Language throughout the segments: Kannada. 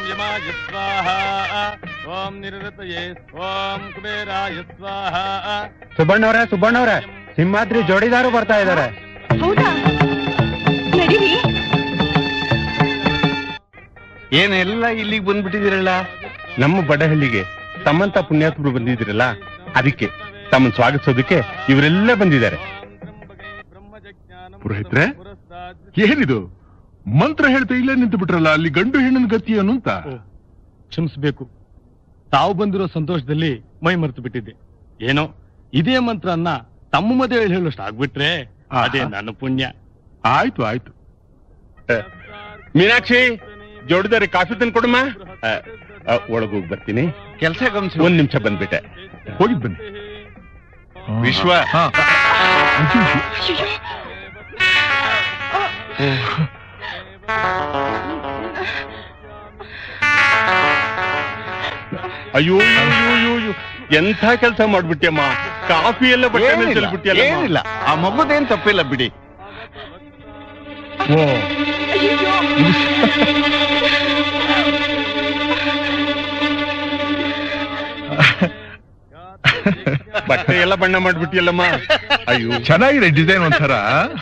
ಯಮಾಯ ಸ್ವಾಹ ಓಂ ನಿರೃತಯೇ ಓಂ ಕುಬೇರಾಯ ಸ್ವಾಹ ಸುಬ್ಬಣ್ಣವ್ರೆ ಸುಬ್ಬಣ್ಣವ್ರೆ ಸಿಂಹಾದ್ರಿ ಜೋಡಿದಾರು ಬರ್ತಾ ಇದಾರೆ ಹೌದಾ ನಡೀರಿ ಏನೆಲ್ಲ ಇಲ್ಲಿಗೆ ಬಂದ್ಬಿಟ್ಟಿದಿರಲ್ಲ ನಮ್ಮ ಬಡಹಳ್ಳಿಗೆ ತಮ್ಮಂತ ಪುಣ್ಯಾತ್ಮರು ಬಂದಿದಿರಲ್ಲ ಅದಕ್ಕೆ ತಮ್ಮನ್ ಸ್ವಾಗತಿಸೋದಕ್ಕೆ ಇವರೆಲ್ಲ ಬಂದಿದ್ದಾರೆ ಪುರೋಹಿತ್ರೆ? ಏನಿದು ಮಂತ್ರ ಹೇಳ್ತಾ ಇಲ್ಲೇ ನಿಂತು ಬಿಟ್ರಲ್ಲ ಅಲ್ಲಿ ಗಂಡು ಹೆಣ್ಣಿನ ಗತಿ ಏನು ಅಂತ ಕ್ಷಮಿಸ್ಬೇಕು ತಾವು ಬಂದಿರೋ ಸಂತೋಷದಲ್ಲಿ ಮೈ ಮರೆತು ಬಿಟ್ಟಿದ್ದೆ ಏನೋ ಇದೇ ಮಂತ್ರನ್ನ ತಮ್ಮ ಮದುವೆ ಹೇಳೋಷ್ಟು ಆಗ್ಬಿಟ್ರೆ ಅದೇ ಆಹಾ. ನನ್ನ ಪುಣ್ಯ ಆಯ್ತು ಆಯ್ತು ಮೀನಾಕ್ಷಿ ಜೋಡಿದಾರೆ ಕಾಫಿ ತಂದು ಕೊಡಮ್ಮ ಒಳಗೋಗಿ ಬರ್ತೀನಿ ಕೆಲಸ ಗಮನಿಸಿ ಒಂದ್ ನಿಮಿಷ ಬಂದ್ಬಿಟ್ಟೆ ಹೋಗಿದ್ ಬನ್ನಿ ವಿಶ್ವ. ಹಾ. ಅಂಚು, ಅಂಚು. ಅಯ್ಯೋ ಅಯ್ಯೋ, ಅಯ್ಯೋ, ಅಯ್ಯೋ. ಎಂಥ ಕೆಲಸ ಮಾಡ್ಬಿಟ್ಟಿಯಮ್ಮ ಕಾಫಿ ಎಲ್ಲ ಬಟ್ಟೆ ಮೇಲೆ ಏನಿಲ್ಲ, ಚೆಲ್ಬಿಟ್ಟಿಯಲ್ಲಮ್ಮ. ಏನಿಲ್ಲ ಆ ಮಗುದೇನ್ ತಪ್ಪಿಲ್ಲ ಬಿಡಿ ಓ ಬಟ್ಟೆ ಎಲ್ಲ ಬಣ್ಣ ಮಾಡ್ಬಿಟ್ಟಿಯಲ್ಲಮ್ಮ ಅಯ್ಯೋ ಚೆನ್ನಾಗಿದೆ ಡಿಸೈನ್ ಒಂಥರ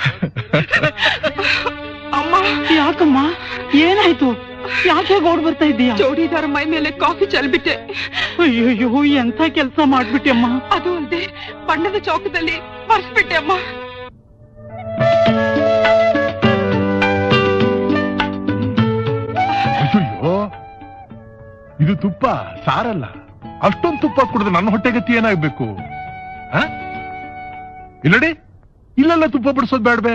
ಅಮ್ಮ ಯಾಕಮ್ಮ ಏನಾಯ್ತು ಯಾಕೆ ಓಡ್ ಬರ್ತಾ ಇದ್ದೀಯ ಜೋಡಿದಾರ ಮೈ ಮೇಲೆ ಕಾಫಿ ಚೆಲ್ಬಿಟ್ಟೆ ಅಯ್ಯೋ ಎಂತ ಕೆಲಸ ಮಾಡ್ಬಿಟ್ಟಮ್ಮ ಅದು ಅಲ್ಲದೆ ಬಣ್ಣದ ಚೌಕದಲ್ಲಿ ಮರ್ಸ್ಬಿಟ್ಟೆ ಅಮ್ಮ ಅಯ್ಯೋ ಇದು ತುಪ್ಪ ಸಾರಲ್ಲ ಅಷ್ಟೊಂದು ತುಪ್ಪ ಕುಡಿದ್ರೆ ನನ್ನ ಹೊಟ್ಟೆ ಗತಿ ಏನಾಗ್ಬೇಕು ಆ? ಇಲ್ಲಡಿ ಇಲ್ಲೆಲ್ಲ ತುಪ್ಪ ಬಿಡಿಸೋದ್ ಬೇಡ್ಬೇ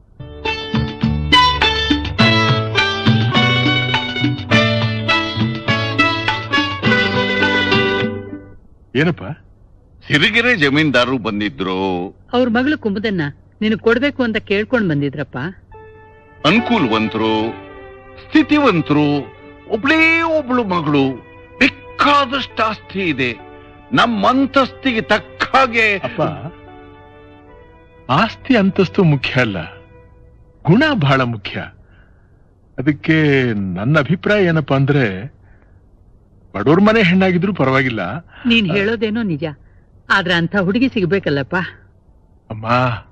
ಏನಪ್ಪ ಸಿರಿಗೆರೆ ಜಮೀನ್ದಾರರು ಬಂದಿದ್ರು ಅವ್ರ ಮಗಳು ಕುಮುದನ್ನ ನಿನಗ್ ಕೊಡ್ಬೇಕು ಅಂತ ಕೇಳ್ಕೊಂಡ್ ಬಂದಿದ್ರಪ್ಪ ಅನುಕೂಲವಂತರು ಸ್ಥಿತಿವಂತರು ಒಬ್ಳೇ ಒಬ್ಳು ಮಗಳು ಬೇಕಾದಷ್ಟು ಆಸ್ತಿ ಇದೆ ನಮ್ಮ ಅಂತಸ್ತಿಗೆ ತಕ್ಕ ಹಾಗೆ ಅಪ್ಪ ಆಸ್ತಿ ಅಂತಸ್ತು ಮುಖ್ಯ ಅಲ್ಲ ಗುಣ ಬಹಳ ಮುಖ್ಯ ಅದಕ್ಕೆ ನನ್ನ ಅಭಿಪ್ರಾಯ ಏನಪ್ಪಾ ಅಂದ್ರೆ ಬಡವ್ರ ಮನೆ ಹೆಣ್ಣಾಗಿದ್ರು ಪರವಾಗಿಲ್ಲ ನೀನ್ ಹೇಳೋದೇನೋ ನಿಜ ಆದ್ರ ಅಂತ ಹುಡುಗಿ ಸಿಗ್ಬೇಕಲ್ಲಪ್ಪ ಅಮ್ಮ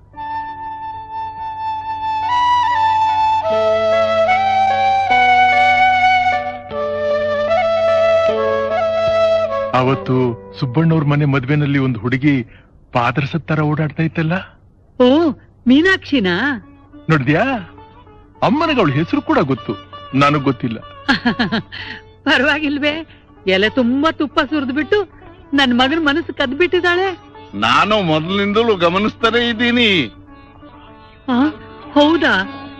ಅವತ್ತು ಸುಬ್ಬಣ್ಣವ್ರ ಮನೆ ಮದ್ವೆನಲ್ಲಿ ಒಂದು ಹುಡುಗಿ ಪಾದರಸದ ತರ ಓಡಾಡ್ತಾ ಇತ್ತಲ್ಲ ಓ ಮೀನಾಕ್ಷಿನಾ ನೋಡಿದ್ಯಾ ಅಮ್ಮನಿಗೆ ಅವಳ ಹೆಸರು ಕೂಡ ಗೊತ್ತು ನನಗ್ ಗೊತ್ತಿಲ್ಲ ಪರವಾಗಿಲ್ವೇ ಎಲೆ ತುಂಬಾ ತುಪ್ಪ ಸುರಿದು ಬಿಟ್ಟು ನನ್ ಮಗನ ಮನಸ್ಸು ಕದ್ಬಿಟ್ಟಿದ್ದಾಳೆ ನಾನು ಮೊದಲಿನಿಂದಲೂ ಗಮನಿಸ್ತಾನೆ ಇದ್ದೀನಿ ಆ, ಹೌದಾ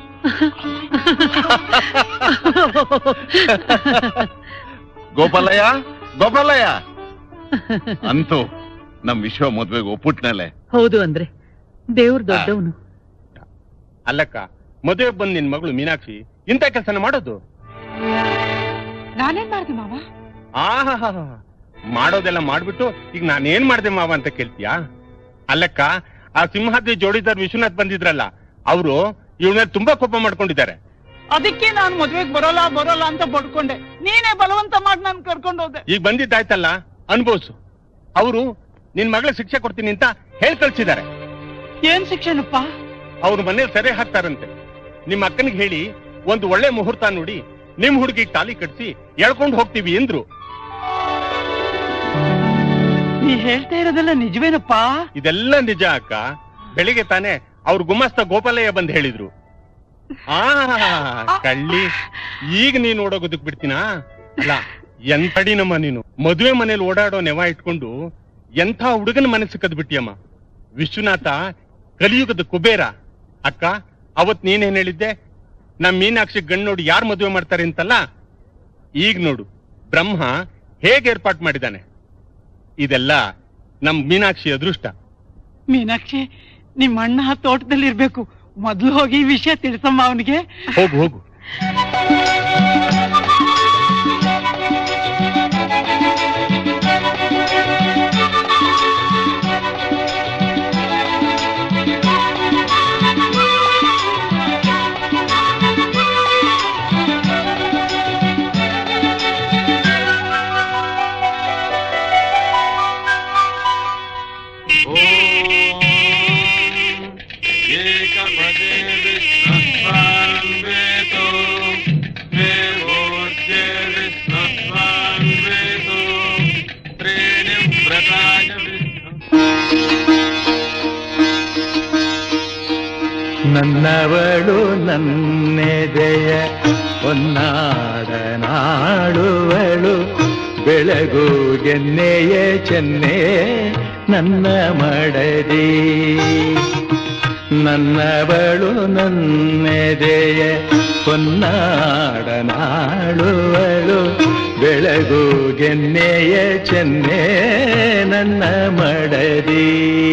ಗೋಪಾಲಯ್ಯ ಗೋಪಾಲಯ್ಯ ಅಂತೂ ನಮ್ ವಿಶ್ವ ಮದ್ವೆಗೆ ಒಪ್ಪುಟ್ನಲೆ ಹೌದು ಅಂದ್ರೆ ದೇವ್ರ ದೊಡ್ಡವನು ಅಲ್ಲಕ್ಕ ಮದುವೆ ಬಂದ್ ನಿನ್ ಮಗಳು ಮೀನಾಕ್ಷಿ ಇಂಥ ಕೆಲಸನ ಮಾಡೋದು ನಾನೇನ್ ಮಾಡ್ದೆ ಮಾವ ಆಹಾ ಮಾಡೋದೆಲ್ಲ ಮಾಡ್ಬಿಟ್ಟು ಈಗ ನಾನೇನ್ ಮಾಡ್ದೆ ಮಾವ ಅಂತ ಕೇಳ್ತೀಯಾ ಅಲ್ಲಕ್ಕ ಆ ಸಿಂಹಾದ್ರಿ ಜೋಡಿದಾರ್ ವಿಶ್ವನಾಥ್ ಬಂದಿದ್ರಲ್ಲ ಅವರು ಇವಳ ಮೇಲೆ ತುಂಬಾ ಕೋಪ ಮಾಡ್ಕೊಂಡಿದ್ದಾರೆ ಅದಕ್ಕೆ ನಾನು ಮದ್ವೆಗ್ ಬರೋಲ್ಲ ಬರೋಲ್ಲ ಅಂತ ಬಡ್ಕೊಂಡೆ ನೀನೇ ಬಲವಂತ ಮಾಡಿ ನಾನು ಕರ್ಕೊಂಡು ಹೋದೆ ಈಗ ಬಂದಿದ್ದಾಯ್ತಲ್ಲ ಅನ್ಭವ್ಸು ಅವರು ನಿನ್ ಮಗಳ ಶಿಕ್ಷೆ ಕೊಡ್ತೀನಿ ಅಂತ ಹೇಳ್ ಕಳ್ಸಿದ್ದಾರೆ ಏನ್ ಶಿಕ್ಷಣಪ್ಪ ಅವ್ರ ಮನೇಲಿ ಸೆರೆ ಹಾಕ್ತಾರಂತೆ ನಿಮ್ ಅಕ್ಕನಿಗೆ ಹೇಳಿ ಒಂದು ಒಳ್ಳೆ ಮುಹೂರ್ತ ನೋಡಿ ನಿಮ್ ಹುಡುಗಿಗೆ ತಾಲಿ ಕಟ್ಸಿ ಎಳ್ಕೊಂಡು ಹೋಗ್ತೀವಿ ಎಂದ್ರು ನೀ ಹೇಳ್ತಾ ಇರೋದೆಲ್ಲ ನಿಜವೇನಪ್ಪ ಇದೆಲ್ಲ ನಿಜ ಅಕ್ಕ ಬೆಳಿಗ್ಗೆ ತಾನೇ ಅವ್ರ ಗುಮಾಸ್ತ ಗೋಪಾಲಯ್ಯ ಬಂದ್ ಹೇಳಿದ್ರು ಆ ಕಳ್ಳಿ ಈಗ ನೀನ್ ಓಡೋಗೋದಕ್ ಬಿಡ್ತೀನಾ ಅಲ್ಲ ಎಂತಡಿ ನಮ್ಮ ನೀನು ಮದುವೆ ಮನೇಲಿ ಓಡಾಡೋ ನೆವ ಇಟ್ಕೊಂಡು ಎಂಥ ಹುಡುಗನ ಮನಸ್ಸು ಕದ್ಬಿಟ್ಟಿಯಮ್ಮ ವಿಶ್ವನಾಥ ಕಲಿಯುಗದ ಕುಬೇರ ಅಕ್ಕ ಅವತ್ ನೀನೇನ್ ಹೇಳಿದ್ದೆ ನಮ್ ಮೀನಾಕ್ಷಿ ಗಂಡ್ ನೋಡಿ ಯಾರು ಮದುವೆ ಮಾಡ್ತಾರೆ ಅಂತಲ್ಲ ಈಗ ನೋಡು ಬ್ರಹ್ಮ ಹೇಗೆ ಏರ್ಪಾಟ್ ಮಾಡಿದಾನೆ ಇದೆಲ್ಲ ನಮ್ ಮೀನಾಕ್ಷಿ ಅದೃಷ್ಟ ಮೀನಾಕ್ಷಿ ನಿಮ್ಮ ಅಣ್ಣ ತೋಟದಲ್ಲಿ ಇರ್ಬೇಕು ಮೊದ್ಲು ಹೋಗಿ ಈ ವಿಷಯ ತಿಳಿಸಮ್ಮ ಅವನಿಗೆ ಹೋಗು ಹೋಗು ನನ್ನವಳು ನನ್ನೆದೆಯ ಹೊನ್ನಾಡನಾಡುವಳು ಬೆಳಗು ಎನ್ನೆಯ ಚೆನ್ನೆ ನನ್ನ ಮಡದಿ ನನ್ನವಳು ನನ್ನೆದೆಯ ಹೊನ್ನಾಡನಾಡುವಳು ಬೆಳಗು ಗೆನ್ನೆಯ ಚೆನ್ನೆ ನನ್ನ ಮಡದಿ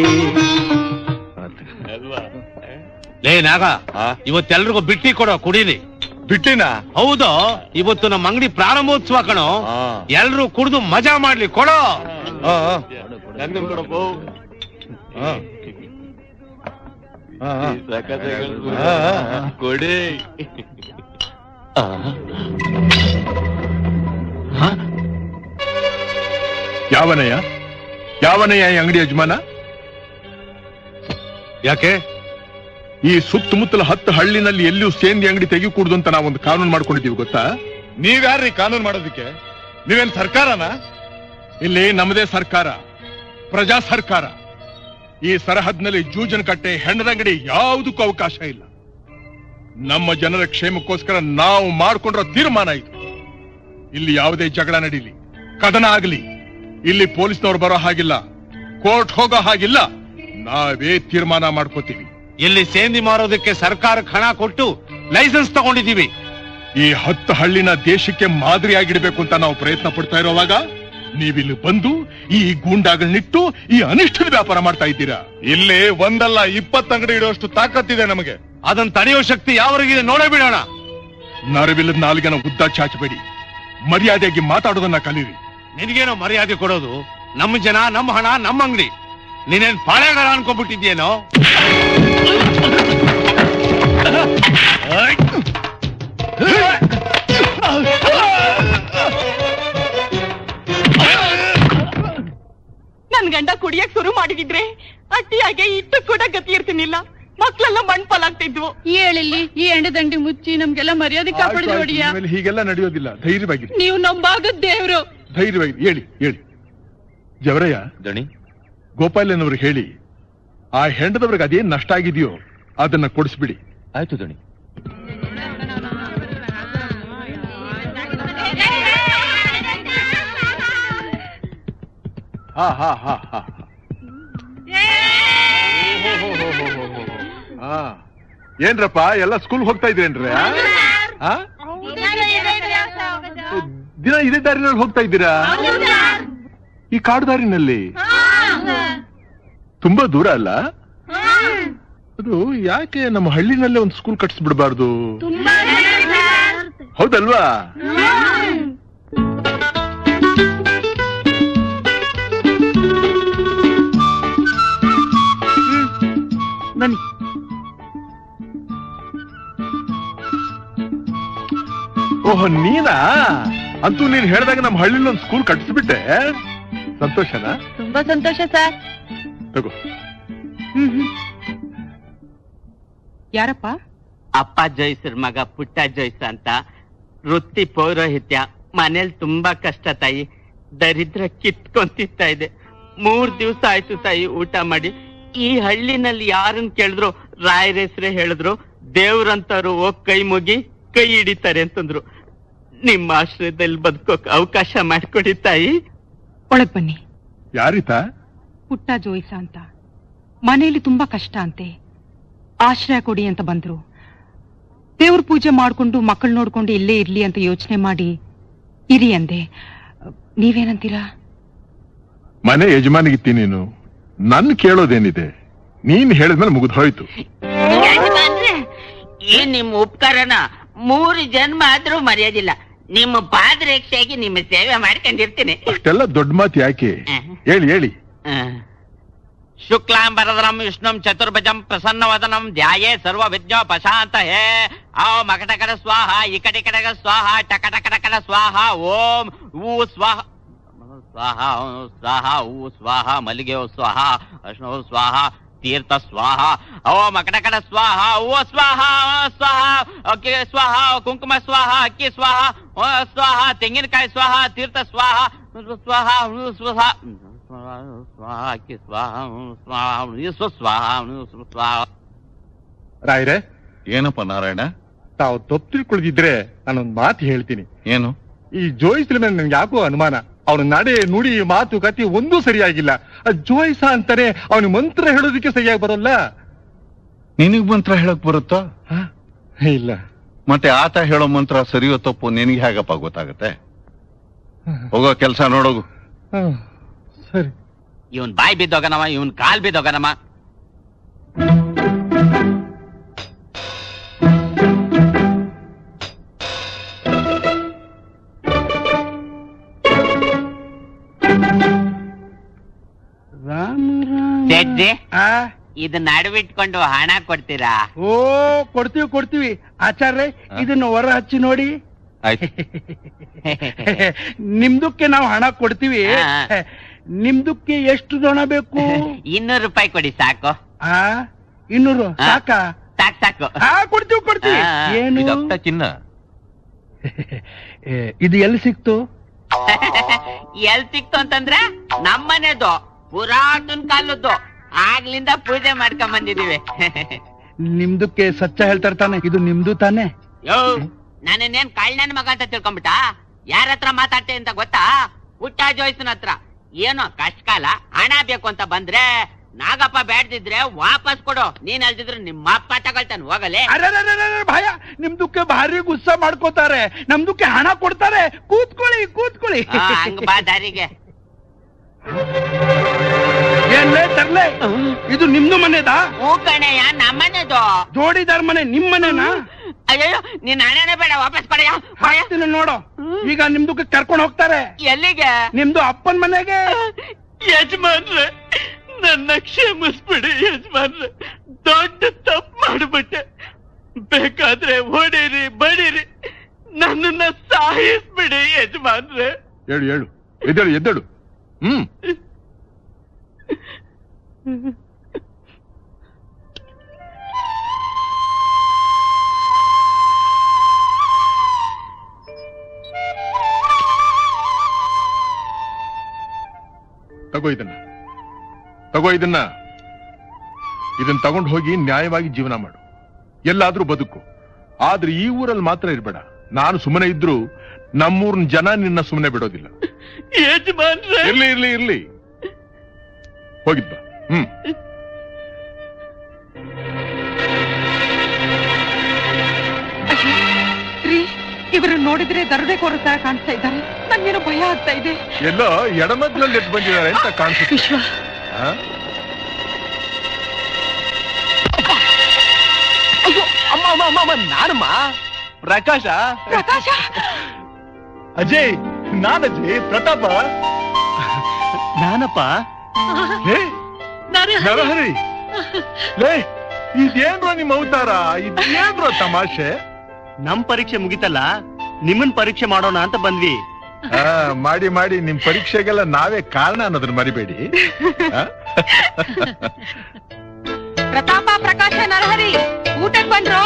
ಲೇ ನಾಗ ಇವತ್ತೆಲ್ರಿಗೂ ಬಿಟ್ಟಿ ಕೊಡೋ ಕುಡೀರಿ ಬಿಟ್ಟಿನ ಹೌದು ಇವತ್ತು ನಮ್ಮ ಅಂಗಡಿ ಪ್ರಾರಂಭೋತ್ಸವ ಕಣೋ ಎಲ್ರು ಕುಡಿದು ಮಜಾ ಮಾಡ್ಲಿ ಕೊಡೋ ಕೊಡಿ ಯಾವನಯ್ಯ ಯಾವನಯ್ಯ ಈ ಅಂಗಡಿ ಯಜಮಾನ ಯಾಕೆ ಈ ಸುತ್ತಮುತ್ತಲ ಹತ್ತು ಹಳ್ಳಿನಲ್ಲಿ ಎಲ್ಲಿಯೂ ಸೇಂದಿ ಅಂಗಡಿ ತೆಗಿಕೂಡ್ದು ಅಂತ ನಾವೊಂದು ಕಾನೂನು ಮಾಡ್ಕೊಂಡಿದೀವಿ ಗೊತ್ತಾ ನೀವ್ಯಾರ್ರಿ ಕಾನೂನು ಮಾಡೋದಕ್ಕೆ ನೀವೇನ್ ಸರ್ಕಾರನ ಇಲ್ಲಿ ನಮ್ಮದೇ ಸರ್ಕಾರ ಪ್ರಜಾ ಸರ್ಕಾರ ಈ ಸರಹದ್ನಲ್ಲಿ ಜೂಜನ ಕಟ್ಟೆ ಹೆಣ್ಣದಂಗಡಿ ಯಾವುದಕ್ಕೂ ಅವಕಾಶ ಇಲ್ಲ ನಮ್ಮ ಜನರ ಕ್ಷೇಮಕ್ಕೋಸ್ಕರ ನಾವು ಮಾಡ್ಕೊಂಡಿರೋ ತೀರ್ಮಾನ ಇದು ಇಲ್ಲಿ ಯಾವುದೇ ಜಗಳ ನಡೀಲಿ ಕದನ ಆಗಲಿ ಇಲ್ಲಿ ಪೊಲೀಸ್ನವ್ರು ಬರೋ ಹಾಗಿಲ್ಲ ಕೋರ್ಟ್ ಹೋಗೋ ಹಾಗಿಲ್ಲ ನಾವೇ ತೀರ್ಮಾನ ಮಾಡ್ಕೋತೀವಿ ಇಲ್ಲಿ ಸೇಂದಿ ಮಾರೋದಕ್ಕೆ ಸರ್ಕಾರಕ್ಕೆ ಹಣ ಕೊಟ್ಟು ಲೈಸೆನ್ಸ್ ತಗೊಂಡಿದೀವಿ ಈ ಹತ್ತು ಹಳ್ಳಿನ ದೇಶಕ್ಕೆ ಮಾದರಿಯಾಗಿಡ್ಬೇಕು ಅಂತ ನಾವು ಪ್ರಯತ್ನ ಪಡ್ತಾ ಇರೋವಾಗ ನೀವಿಲ್ಲಿ ಬಂದು ಈ ಗೂಂಡಾಗಳನ್ನಿಟ್ಟು ಈ ಅನಿಷ್ಟದ ವ್ಯಾಪಾರ ಮಾಡ್ತಾ ಇದ್ದೀರಾ ಇಲ್ಲಿ ಒಂದಲ್ಲ ಇಪ್ಪತ್ತು ಅಂಗಡಿ ಇಡುವಷ್ಟು ತಾಕತ್ತಿದೆ ನಮಗೆ ಅದನ್ನ ತಡೆಯೋ ಶಕ್ತಿ ಯಾವರಿಗಿದೆ ನೋಡೇ ಬಿಡೋಣ ನರವಿಲ್ಲದ ನಾಲ್ಗೆನ ಉದ್ದ ಚಾಚಬೇಡಿ ಮರ್ಯಾದೆಯಾಗಿ ಮಾತಾಡೋದನ್ನ ಕಲೀರಿ ನಿನಗೇನೋ ಮರ್ಯಾದೆ ಕೊಡೋದು ನಮ್ಮ ಜನ ನಮ್ಮ ಹಣ ನಮ್ಮ ಅಂಗಡಿ ನೀನೇನ್ ಪಾಳೆಗಾರ ಅನ್ಕೊಂಡ್ಬಿಟ್ಟಿದ್ಯೇನೋ ನನ್ ಗಂಡ ಕುಡಿಯಕ್ ಶುರು ಮಾಡಿದ್ರೆ ಅಟ್ಟಿಯಾಗೆ ಇಟ್ಟು ಕೂಡ ಗತಿ ಇರ್ತೀನಿಲ್ಲ ಮಕ್ಳೆಲ್ಲ ಮಣ್ ಪಾಲಾಗ್ತಿದ್ವು ಹೇಳಿಲ್ಲಿ ಈ ಎಂಡದಂಡಿ ಮುಚ್ಚಿ ನಮ್ಗೆಲ್ಲ ಮರ್ಯಾದೆ ಕಾಪಾಡಿದ ಒಡಿಯ ಇನ್ಮೇಲೆ ಹೀಗೆಲ್ಲ ನಡೆಯೋದಿಲ್ಲ ಧೈರ್ಯವಾಗಿರಿ ನೀವು ನಮ್ಮ ಭಾಗದ ದೇವ್ರು ಧೈರ್ಯವಾಗಿ ಹೇಳಿ ಹೇಳಿ ಜವರಯ್ಯ ದಣಿ ಗೋಪಾಲನವ್ರಿಗೆ ಹೇಳಿ ಆ ಹೆಂಡದವ್ರಿಗೆ ಅದೇನ್ ನಷ್ಟ ಆಗಿದೆಯೋ ಅದನ್ನ ಕೊಡಿಸ್ಬಿಡಿ ಆಯ್ತು ದಣಿ ಹಾ ಹಾ ಹಾ ಹಾ ಹಾ ಏನ್ರಪ್ಪ ಎಲ್ಲ ಸ್ಕೂಲ್ ಹೋಗ್ತಾ ಇದ್ರೇನ್ರಿ ಆ? ದಿನ ಇದೇ ದಾರಿನಲ್ಲಿ ಹೋಗ್ತಾ ಇದ್ದೀರಾ ಈ ಕಾಡು ದಾರಿನಲ್ಲಿ ತುಂಬಾ ದೂರ ಅಲ್ಲ ಅದು ಯಾಕೆ ನಮ್ಮ ಹಳ್ಳಿನಲ್ಲೇ ಒಂದು ಸ್ಕೂಲ್ ಕಟ್ಸ್ಬಿಡ್ಬಾರ್ದು ಹೌದಲ್ವಾ ಬನ್ನಿ ಓಹೋ ನೀನಾ ಅಂತೂ ನೀನ್ ಹೇಳ್ದಾಗ ನಮ್ಮ ಹಳ್ಳಿಲಿ ಒಂದು ಸ್ಕೂಲ್ ಕಟ್ಸ್ಬಿಟ್ಟೆ ಸಂತೋಷನಾ ತುಂಬಾ ಸಂತೋಷ ಸರ್ ತಗೋ ಯಾರಪ್ಪ ಅಪ್ಪ ಜೋಯ್ಸರ್ ಮಗ ಪುಟ್ಟ ಜೋಯ್ಸ ಅಂತ ವೃತ್ತಿ ಪೌರೋಹಿತ್ಯ ಮನೇಲಿ ತುಂಬಾ ಕಷ್ಟ ತಾಯಿ ದರಿದ್ರ ಕಿತ್ಕೊಂತಿತ್ತಾ ಇದೆ ಮೂರ್ ದಿವ್ಸ ಆಯ್ತು ತಾಯಿ ಊಟ ಮಾಡಿ ಈ ಹಳ್ಳಿನಲ್ಲಿ ಯಾರನ್ ಕೇಳಿದ್ರು ರಾಯರ ಹೆಸ್ರೇ ಹೇಳಿದ್ರು ದೇವ್ರಂತವ್ರು ಹೋಗ್ ಕೈ ಮುಗಿ ಕೈ ಹಿಡಿತಾರೆ ಅಂತಂದ್ರು ನಿಮ್ಮ ಆಶ್ರಯದಲ್ಲಿ ಬದುಕೋಕ್ ಅವಕಾಶ ಮಾಡ್ಕೊಡಿ ತಾಯಿ ಒಳಗ್ ಬನ್ನಿ ಯಾರಿತ ಪುಟ್ಟ ಜೋಯಿಸ ಅಂತ ಮನೆಯಲ್ಲಿ ತುಂಬಾ ಕಷ್ಟ ಅಂತೆ ಆಶ್ರಯ ಕೊಡಿ ಅಂತ ಬಂದ್ರು ದೇವ್ರ ಪೂಜೆ ಮಾಡ್ಕೊಂಡು ಮಕ್ಕಳು ನೋಡ್ಕೊಂಡು ಇಲ್ಲೇ ಇರ್ಲಿ ಅಂತ ಯೋಚನೆ ಮಾಡಿ ಇರಿ ಅಂದೆ ನೀವೇನಂತೀರಾ ಮನೆ ಯಜಮಾನಿಗಿತ್ತಿ ನೀನು ನನ್ ಕೇಳೋದೇನಿದೆ ನೀನ್ ಹೇಳಿದ್ಮೇಲೆ ಮುಗಿದು ಹೋಯ್ತು ಈ ನಿಮ್ಮ ಉಪಕಾರನ ಮೂರು ಜನ್ಮ ಆದ್ರೂ ಮರೆಯೋದಿಲ್ಲ ನಿಮ್ಮ ಪಾದರಕ್ಷೆಯಾಗಿ ನಿಮ್ಮ ಸೇವೆ ಮಾಡ್ಕೊಂಡಿರ್ತೀನಿ ಅಷ್ಟೆಲ್ಲ ದೊಡ್ಡ ಮಾತು ಯಾಕೆ ಹೇಳಿ ಹೇಳಿ ಶುಕ್ಲಾಂಬರಧರಂ ವಿಷ್ಣುಂ ಚತುರ್ಭುಜಂ ಪ್ರಸನ್ನವದನಂ ಧ್ಯಾಯೇ ಸರ್ವ ವಿದ್ಯೋಪಶಾಂತ ಹೇ ಆ ಮಕಟಕಟ ಸ್ವಾಹ ಇಕಟಿಕಟಕ ಸ್ವಾಹ ಟಕಟಕಟಕಟ ಸ್ವಾಹ ಓಂ ಊ ಸ್ವಾಹ ಸ್ವಾಹ ಓಂ ಸ್ವಾಹ ಊ ಸ್ವಾಹ ಮಲ್ಲಿಗೆ ಓ ಸ್ವಾಹ ಅಶ್ನೋ ಸ್ವಾಹ ತೀರ್ಥ ಸ್ವಾಹ ಓ ಮಕಟಕಟ ಸ್ವಾಹ ಓ ಸ್ವಾಹ ಓ ಸ್ವಾಹ ಅಕ್ಕಿ ಸ್ವಾಹ ಕುಂಕುಮ ಸ್ವಾಹ ಅಕ್ಕಿ ಸ್ವಾಹ ಓ ಸ್ವಾಹ ತೆಂಗಿನಕಾಯಿ ಸ್ವಾಹ ತೀರ್ಥ ಸ್ವಾಹ ಸ್ವಾಹ ಸ್ವಾಹ ಸ್ವಾಹ ಅಕ್ಕಿ ಸ್ವಾಹ ಸ್ವಾಹ ಸ್ವಾಹ ಸ್ವಾಹ ರಾಯ್ರೆ ಏನಪ್ಪ ನಾರಾಯಣ ತಾವು ತಪ್ಪು ತಿಳ್ಕೊಳ್ದಿದ್ರೆ ನಾನೊಂದ್ ಮಾತು ಹೇಳ್ತೀನಿ ಏನು ಈ ಜೋಯಿಸ್ರ ಮೇಲೆ ನನ್ಗೆ ಯಾಕೋ ಅನುಮಾನ ಅವನ ನಡೆ ನುಡಿ ಮಾತು ಕತಿ ಒಂದೂ ಸರಿಯಾಗಿಲ್ಲ ಆ ಜೋಯಿಸ ಅಂತಾನೆ ಅವನ ಮಂತ್ರ ಹೇಳೋದಕ್ಕೆ ಸರಿಯಾಗಿ ಬರೋಲ್ಲ ನಿನಗ್ ಮಂತ್ರ ಹೇಳಕ್ ಬರುತ್ತಾ ಇಲ್ಲ ಮತ್ತೆ ಆತ ಹೇಳೋ ಮಂತ್ರ ಸರಿಯೋ ತಪ್ಪು ನಿನಗೆ ಹೇಗಪ್ಪ ಗೊತ್ತಾಗತ್ತೆ ಹೋಗೋ ಕೆಲಸ ನೋಡೋಗು ಹ್ಮ್, ಸರಿ ಇವನ್ ಬಾಯಿ ಬಿದ್ದೋಗನವ ಇವನ್ ಕಾಲ್ ಬಿದ್ದೋಗನವ ರಾಮ ರಾಮ ಸೇಟ್ಜಿ ಆ ಇದು ನಡುವಿಟ್ಕೊಂಡು ಹಣ ಕೊಡ್ತೀರಾ ಓ ಕೊಡ್ತೀವಿ ಕೊಡ್ತೀವಿ ಆಚಾರ್ಯ ಇದನ್ನ ಹೊರ ಹಚ್ಚಿ ನೋಡಿ ಆಯ್ತು ನಿಮ್ದಕ್ಕೆ ನಾವು ಹಣ ಕೊಡ್ತೀವಿ ಹಾ. ನಿಮ್ದಕ್ಕೆ ಎಷ್ಟು ದೊಣ ಬೇಕು ಇನ್ನೂರು ರೂಪಾಯಿ ಕೊಡಿ ಸಾಕು ಆ ಇನ್ನೂರು ಹಾ. ಸಾಕಾ ಸಾಕ್ ಸಾಕು ಆ ಕೊಡ್ತೀವಿ ಕೊಡ್ತೀವಿ ಆ, ಏನು ಚಿನ್ನ ಏ, ಇದು ಎಲ್ಲಿ ಸಿಕ್ತು ಎಲ್ ಸಿಕ್ತು ಅಂತಂದ್ರೆ ನಮ್ಮನೆದು ಪುರಾತನ ಕಾಲದ್ದು ಆಗ್ಲಿಂದ ಪೂಜೆ ಮಾಡ್ಕೊಂಡ್ ಬಂದಿದೀವಿ ನಿಮ್ದಕ್ಕೆ ಸಚ್ಚ ಹೇಳ್ತಾರೆ ತಾನೆ ಇದು ನಿಮ್ದು ತಾನೆ ಯೋ ನಾನೇನೇನ್ ಕಳ್ ನನ್ ಮಗ ಅಂತ ತಿಳ್ಕೊಂಬಿಟ್ಟ ಯಾರ ಹತ್ರ ಮಾತಾಡ್ತೆ ಅಂತ ಗೊತ್ತಾ ಪುಟ್ಟ ಜೋಯ್ಸನ್ ಹತ್ರ ಏನೋ ಕಷ್ಟಕಾಲ ಹಣ ಬೇಕು ಅಂತ ಬಂದ್ರೆ ನಾಗಪ್ಪ ಬೇಡ್ದಿದ್ರೆ ವಾಪಸ್ ಕೊಡು ನೀನ್ ಅಲ್ದಿದ್ರೆ ನಿಮ್ಮ ಅಪ್ಪ ತಗೊಳ್ತಾನೆ ಹೋಗಲೇ ಅರೆರೆರೆರೆ, ಭಯ ನಿಮ್ದಕ್ಕೆ ಭಾರಿ ಗುಸ್ಸ ಮಾಡ್ಕೋತಾರೆ ನಮ್ದಕ್ಕೆ ಹಣ ಕೊಡ್ತಾರೆ ಕೂತ್ಕೊಳ್ಳಿ ಕೂತ್ಕೊಳ್ಳಿ ಆ, ಹಂಗ್ ಬಾ ದಾರಿಗೆ ಏನ್ಲೇ ತರ್ಲೆ ಇದು ನಿಮ್ದು ಮನೆದಾ ಹೂ ಕಣಯ್ಯ ನಮ್ಮನೆದು ಜೋಡಿದಾರ್ ಮನೆ ನಿಮ್ ಮನೆನಾ ಅಯ್ಯೋ ನೀನ್ ಹಣನೇ ಬೇಡ ವಾಪಸ್ ಕೊಡಯ್ಯ ಕೊಡಯ್ಯ. ಹಾಕ್ತೀನಿ ನೋಡು ಈಗ ನಿಮ್ದಕ್ಕೆ ಕರ್ಕೊಂಡು ಹೋಗ್ತಾರೆ ಎಲ್ಲಿಗೆ ನಿಮ್ದು ಅಪ್ಪನ್ ಮನೆಗೆ ಯಜಮಾನ್ರೆ ನನ್ನ ಕ್ಷಮಿಸ್ಬಿಡಿ ಯಜಮಾನ್ರೆ ದೊಡ್ಡ ತಪ್ಪು ಮಾಡ್ಬಿಟ್ಟೆ ಬೇಕಾದ್ರೆ ಹೊಡೀರಿ ಬಡೀರಿ ನನ್ನನ್ನ ಸಾಯಿಸ್ಬಿಡಿ ಯಜಮಾನ್ರೆ ಹೇಳು ಹೇಳು ಎದ್ದೇಳು ಎದ್ದೇಳು ಹ್ಮ್ ತಗೋ ಇದನ್ನ ತಗೋ ಇದನ್ನ ಇದನ್ನ ತಗೊಂಡು ಹೋಗಿ ನ್ಯಾಯವಾಗಿ ಜೀವನ ಮಾಡು ಎಲ್ಲಾದ್ರೂ ಬದುಕು ಆದ್ರೆ ಈ ಊರಲ್ಲಿ ಮಾತ್ರ ಇರ್ಬೇಡ ನಾನು ಸುಮ್ಮನೆ ಇದ್ರು ನಮ್ಮೂರ್ನ ಜನ ನಿನ್ನ ಸುಮ್ಮನೆ ಬಿಡೋದಿಲ್ಲ ಯಜಮಾನ್ರೆ ಇರ್ಲಿ ಇರ್ಲಿ ಇರ್ಲಿ ಹೋಗಿದ್ ಬಾ ಹ್ಮ್ ಅಯ್ಯೋ, ರೀ ಇವರು ನೋಡಿದ್ರೆ ದರೋಡೆಕೋರ ತರ ಕಾಣಿಸ್ತಾ ಇದ್ದಾರೆ ನಂಗೇನೋ ಭಯ ಆಗ್ತಾ ಇದೆ ಎಲ್ಲೋ ಎಡಮದ್ಲಲ್ಲಿ ಎದ್ದು ಬಂದಿದ್ದಾರೆ ಅಂತ ಕಾಣಿಸುತ್ತೆ ವಿಶ್ವ ಆ? ಅಯ್ಯೋ ಅಮ್ಮ ಅಮ್ಮ ಅಮ್ಮ ಅಮ್ಮ ನಾನಮ್ಮ ಪ್ರಕಾಶ ಪ್ರಕಾಶ ಅಜಯ್ ನಾನಜಯ್ ಪ್ರತಾಪ ನಾನಪ್ಪ ಲೇ ನರಹರಿ ಲೇ ಇದೇನ್ರೋ ನಿಮ್ಮ ಅವತಾರ ಇದೇನ್ರೋ ತಮಾಷೆ ನಮ್ ಪರೀಕ್ಷೆ ಮುಗಿತಲ್ಲ ನಿಮ್ಮನ್ ಪರೀಕ್ಷೆ ಮಾಡೋಣ ಅಂತ ಬಂದ್ವಿ ಆ, ಮಾಡಿ ಮಾಡಿ ನಿಮ್ ಪರೀಕ್ಷೆಗೆಲ್ಲ ನಾವೇ ಕಾರಣ ಅನ್ನೋದನ್ನ ಮರಿಬೇಡಿ ಆ? ಪ್ರತಾಪ ಪ್ರಕಾಶ ನರಹರಿ ಊಟಕ್ ಬಂದ್ರು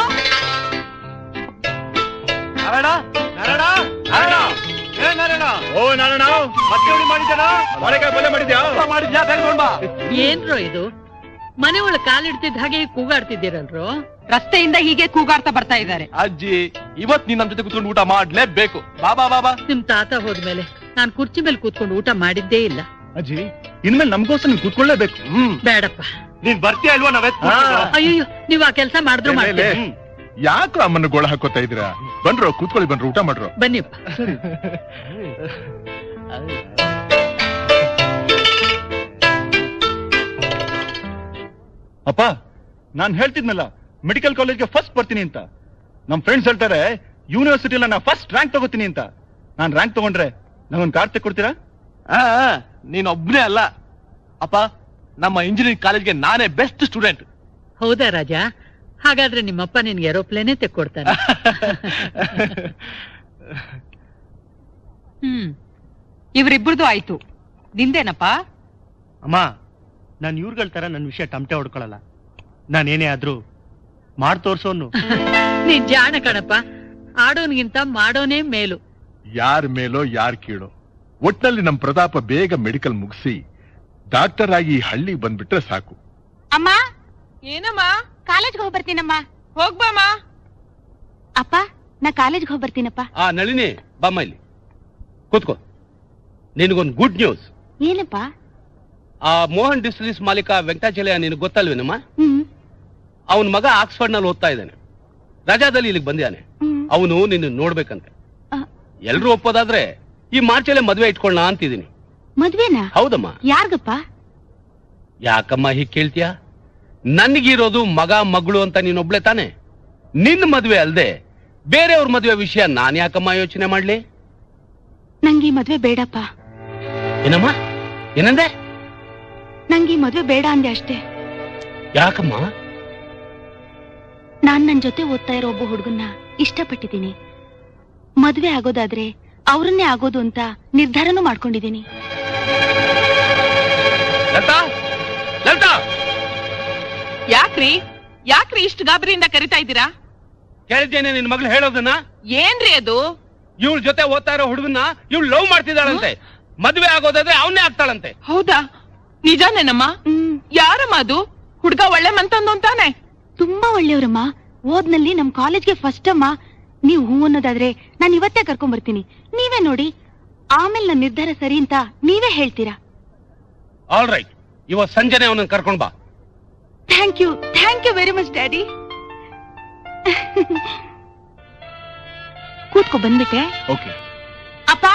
ನಾರಾಯಣ ನಾರಾಯಣ ನಾರಾಯಣ ಏ ನಾರಾಯಣ ಓ ನಾರಾಯಣ ಮತ್ತೆ ಮಾಡಿದ್ದಾನ ಬಾಳೆಕಾಯಿ ಪಲ್ಯ ಮಾಡಿದ್ಯಾ ಮಾಡಿದ್ಯಾ ತೆಗೆದುಕೊಂಡ್ ಬಾ ಏನ್ರೋ ಇದು ಮನೆ ಒಳಗ್ ಕಾಲಿಡ್ತಿದ್ದ ಹಾಗೆ ಕೂಗಾಡ್ತಿದ್ದೀರಲ್ರೋ ರಸ್ತೆಯಿಂದ ಹೀಗೆ ಕೂಗಾಡ್ತಾ ಬರ್ತಾ ಇದ್ದಾರೆ ಅಜ್ಜಿ ಇವತ್ ನೀನ್ ನಮ್ ಜೊತೆ ಕುತ್ಕೊಂಡು ಊಟ ಮಾಡ್ಲೇಬೇಕು ಬಾ ಬಾ ಬಾ ಬಾ ನಿಮ್ ತಾತ ಹೋದ್ಮೇಲೆ ನಾನ್ ಕುರ್ಚಿ ಮೇಲೆ ಕೂತ್ಕೊಂಡು ಊಟ ಮಾಡಿದ್ದೇ ಇಲ್ಲ ಅಜ್ಜಿ ಇನ್ಮೇಲೆ ನಮ್ಗೋಸ್ಕರ ನೀವು ಕೂತ್ಕೊಳ್ಳೇಬೇಕು ಹ್ಮ್ ಬೇಡಪ್ಪ ನೀನ್ ಬರ್ತೀಯ ಇಲ್ವಾ ನಾವೇ ಅಯ್ಯೋ ನೀವ್ ಆ ಕೆಲಸ ಮಾಡಿದ್ರು ಮಾಡ್ತೀನಿ ಯಾಕ್ರ ಅಮ್ಮನ ಗೋಳ ಹಾಕೋತಾ ಇದೀರಾ ಬನ್ರೋ ಕೂತ್ಕೊಳ್ಳಿ ಬನ್ರಿ ಊಟ ಮಾಡ್ರು ಬನ್ನಿಪ್ಪ ಅಪ್ಪ ನಾನ್ ಹೇಳ್ತಿದ್ನಲ್ಲ ಮೆಡಿಕಲ್ ಕಾಲೇಜ್ಗೆ ಫಸ್ಟ್ ಬರ್ತೀನಿ ಅಂತ ನಮ್ ಫ್ರೆಂಡ್ಸ್ ಹೇಳ್ತಾರೆ ಯೂನಿವರ್ಸಿಟಿಯಲ್ಲಿ ನಾ ಫಸ್ಟ್ ರ್ಯಾಂಕ್ ತಗೋತೀನಿ ಅಂತ ನಾನ್ ರ್ಯಾಂಕ್ ತಗೊಂಡ್ರೆ ನಂಗೊಂದು ಕಾರ್ ತೆಕ್ಕೊಡ್ತೀರಾ ನೀನ್ ಒಬ್ನೇ ಅಲ್ಲ ಅಪ್ಪ ನಮ್ಮ ಇಂಜಿನಿಯರಿಂಗ್ ಕಾಲೇಜ್ಗೆ ನಾನೇ ಬೆಸ್ಟ್ ಸ್ಟೂಡೆಂಟ್ ಹೌದಾ ರಾಜಾ ಹಾಗಾದ್ರೆ ನಿಮ್ಮಪ್ಪ ನಿನ್ಗೆ ಏರೋಪ್ಲೇನೇ ತೆಕ್ಕೊಡ್ತಾನೆ ಹ್ಮ್ ಇವರಿಬ್ಬರದು ಆಯ್ತು ನಿಂದೇನಪ್ಪ ಅಮ್ಮ ನಾನ್ ಇವ್ರುಗಳ ತರ ನನ್ ವಿಷಯ ಟಮಟೆ ಹೊಡ್ಕೊಳಲ್ಲ ನಾನೇನೇ ಆದ್ರೂ ಮಾಡ್ ತೋರ್ಸೋನು ನೀನ್ ಜಾಣ ಕಣಪ್ಪ ಆಡೋನ್ಗಿಂತ ಮಾಡೋನೇ ಮೇಲು ಯಾರ ಮೇಲೋ ಯಾರ್ ಕೀಳೋ ಒಟ್ನಲ್ಲಿ ನಮ್ ಪ್ರತಾಪ ಬೇಗ ಮೆಡಿಕಲ್ ಮುಗಿಸಿ ಡಾಕ್ಟರ್ ಆಗಿ ಈ ಹಳ್ಳಿಗೆ ಬಂದ್ಬಿಟ್ರೆ ಸಾಕು ಅಮ್ಮ ಏನಮ್ಮ ಕಾಲೇಜ್ಗೆ ಹೋಗಿ ಬರ್ತೀನಮ್ಮ ಹೋಗ್ಬಾಮ ಅಪ್ಪ ನಾ ಕಾಲೇಜ್ಗೆ ಹೋಗಿ ಬರ್ತೀನಪ್ಪ ಆ ನಳಿನಿ ಬಮ್ಮ ಇಲ್ಲಿ ಕೂತ್ಕೋ ನಿನಗೊಂದು ಗುಡ್ ನ್ಯೂಸ್ ಏನಪ್ಪ ಆ ಮೋಹನ್ ಡಿಸ್ಟಿಲೀಸ್ ಮಾಲೀಕ ವೆಂಕಟಾಚಲಯ ನಿನಗೆ ಗೊತ್ತಲ್ವೇನಮ್ಮ ಹ್ಮ್ ಅವನ ಮಗ ಆಕ್ಸ್ಫರ್ಡ್ ನಲ್ಲಿ ಓದ್ತಾ ಇದ್ದಾನೆ ರಜಾದಲ್ಲಿ ಇಲ್ಲಿಗೆ ಬಂದಿದ್ದಾನೆ ಅವನು ನಿನ್ನ ನೋಡ್ಬೇಕಂತೆ ಎಲ್ರು ಒಪ್ಪೋದಾದ್ರೆ ಈ ಮಾರ್ಚಲ್ಲೇ ಮದ್ವೆ ಇಟ್ಕೊಳ್ಳೋಣ ಅಂತಿದ್ದೀನಿ ಮದ್ವೆನಾ ಹೌದಮ್ಮ ಯಾರ್ಗಪ್ಪ ಯಾಕಮ್ಮ ಹೀಗ್ ಕೇಳ್ತೀಯ ನನಗಿರೋದು ಮಗ ಮಗಳು ಅಂತ ನೀನೊಬ್ಳೆ ತಾನೆ ನಿನ್ನ ಮದ್ವೆ ಅಲ್ದೆ ಬೇರೆಯವ್ರ ಮದ್ವೆ ವಿಷಯ ನಾನ್ ಯಾಕಮ್ಮ ಯೋಚನೆ ಮಾಡ್ಲಿ ನಂಗೆ ಈ ಮದ್ವೆ ಬೇಡಪ್ಪ ಏನಮ್ಮ ಏನಂದೆ ನಂಗೆ ಈ ಮದ್ವೆ ಬೇಡ ಅಂದೆ ಅಷ್ಟೇ ಯಾಕಮ್ಮ ನಾನ್ ನನ್ ಜೊತೆ ಓದ್ತಾ ಇರೋ ಒಬ್ಬ ಹುಡುಗನ್ನ ಇಷ್ಟಪಟ್ಟಿದ್ದೀನಿ ಮದ್ವೆ ಆಗೋದಾದ್ರೆ ಅವ್ರನ್ನೇ ಆಗೋದು ಅಂತ ನಿರ್ಧಾರನೂ ಮಾಡ್ಕೊಂಡಿದ್ದೀನಿ ಲತಾ ಲತಾ ಯಾಕ್ರಿ ಯಾಕ್ರಿ ಇಷ್ಟು ಗಾಬರಿಯಿಂದ ಕರಿತಾ ಇದ್ದೀರಾ ಕೇಳಿದ್ದೇನೆ ನಿನ್ ಮಗಳು ಹೇಳೋದನ್ನ ಏನ್ರಿ ಅದು ಇವಳ ಜೊತೆ ಓದ್ತಾ ಇರೋ ಹುಡುಗನ್ನ ಇವಳು ಲವ್ ಮಾಡ್ತಿದ್ದಾಳಂತೆ ಮದ್ವೆ ಆಗೋದಾದ್ರೆ ಅವನೇ ಆಗ್ತಾಳಂತೆ ಹೌದಾ ನಿಜಾನೇನಮ್ಮ ಯಾರಮ್ಮ ಅದು ಹುಡ್ಗ ಒಳ್ಳೆ ಮಂತಂದು ಅಂತಾನೆ ತುಂಬಾ ಒಳ್ಳೆಯವ್ರಮ್ಮ ಓದ್ನಲ್ಲಿ ನಮ್ ಕಾಲೇಜ್ಗೆ ಫಸ್ಟ್ ಅಮ್ಮ ನೀವ್ ಹೂ ಅನ್ನೋದಾದ್ರೆ ನಾನ್ ಇವತ್ತೇ ಕರ್ಕೊಂಡ್ ಬರ್ತೀನಿ ನೀವೇ ನೋಡಿ ಆಮೇಲೆ ನನ್ನ ನಿರ್ಧಾರ ಸರಿ ಅಂತ ನೀವೇ ಹೇಳ್ತೀರಾ ಆಲ್ ರೈಟ್ ಇವತ್ ಸಂಜೆನೆ ಅವನನ್ನ ಕರ್ಕೊಂಡ್ ಬಾ thank you thank you very much daddy ಕೂತ್ಕೊ ಬಂದ್ಬಿಟ್ಟೆ ಓಕೆ ಅಪ್ಪ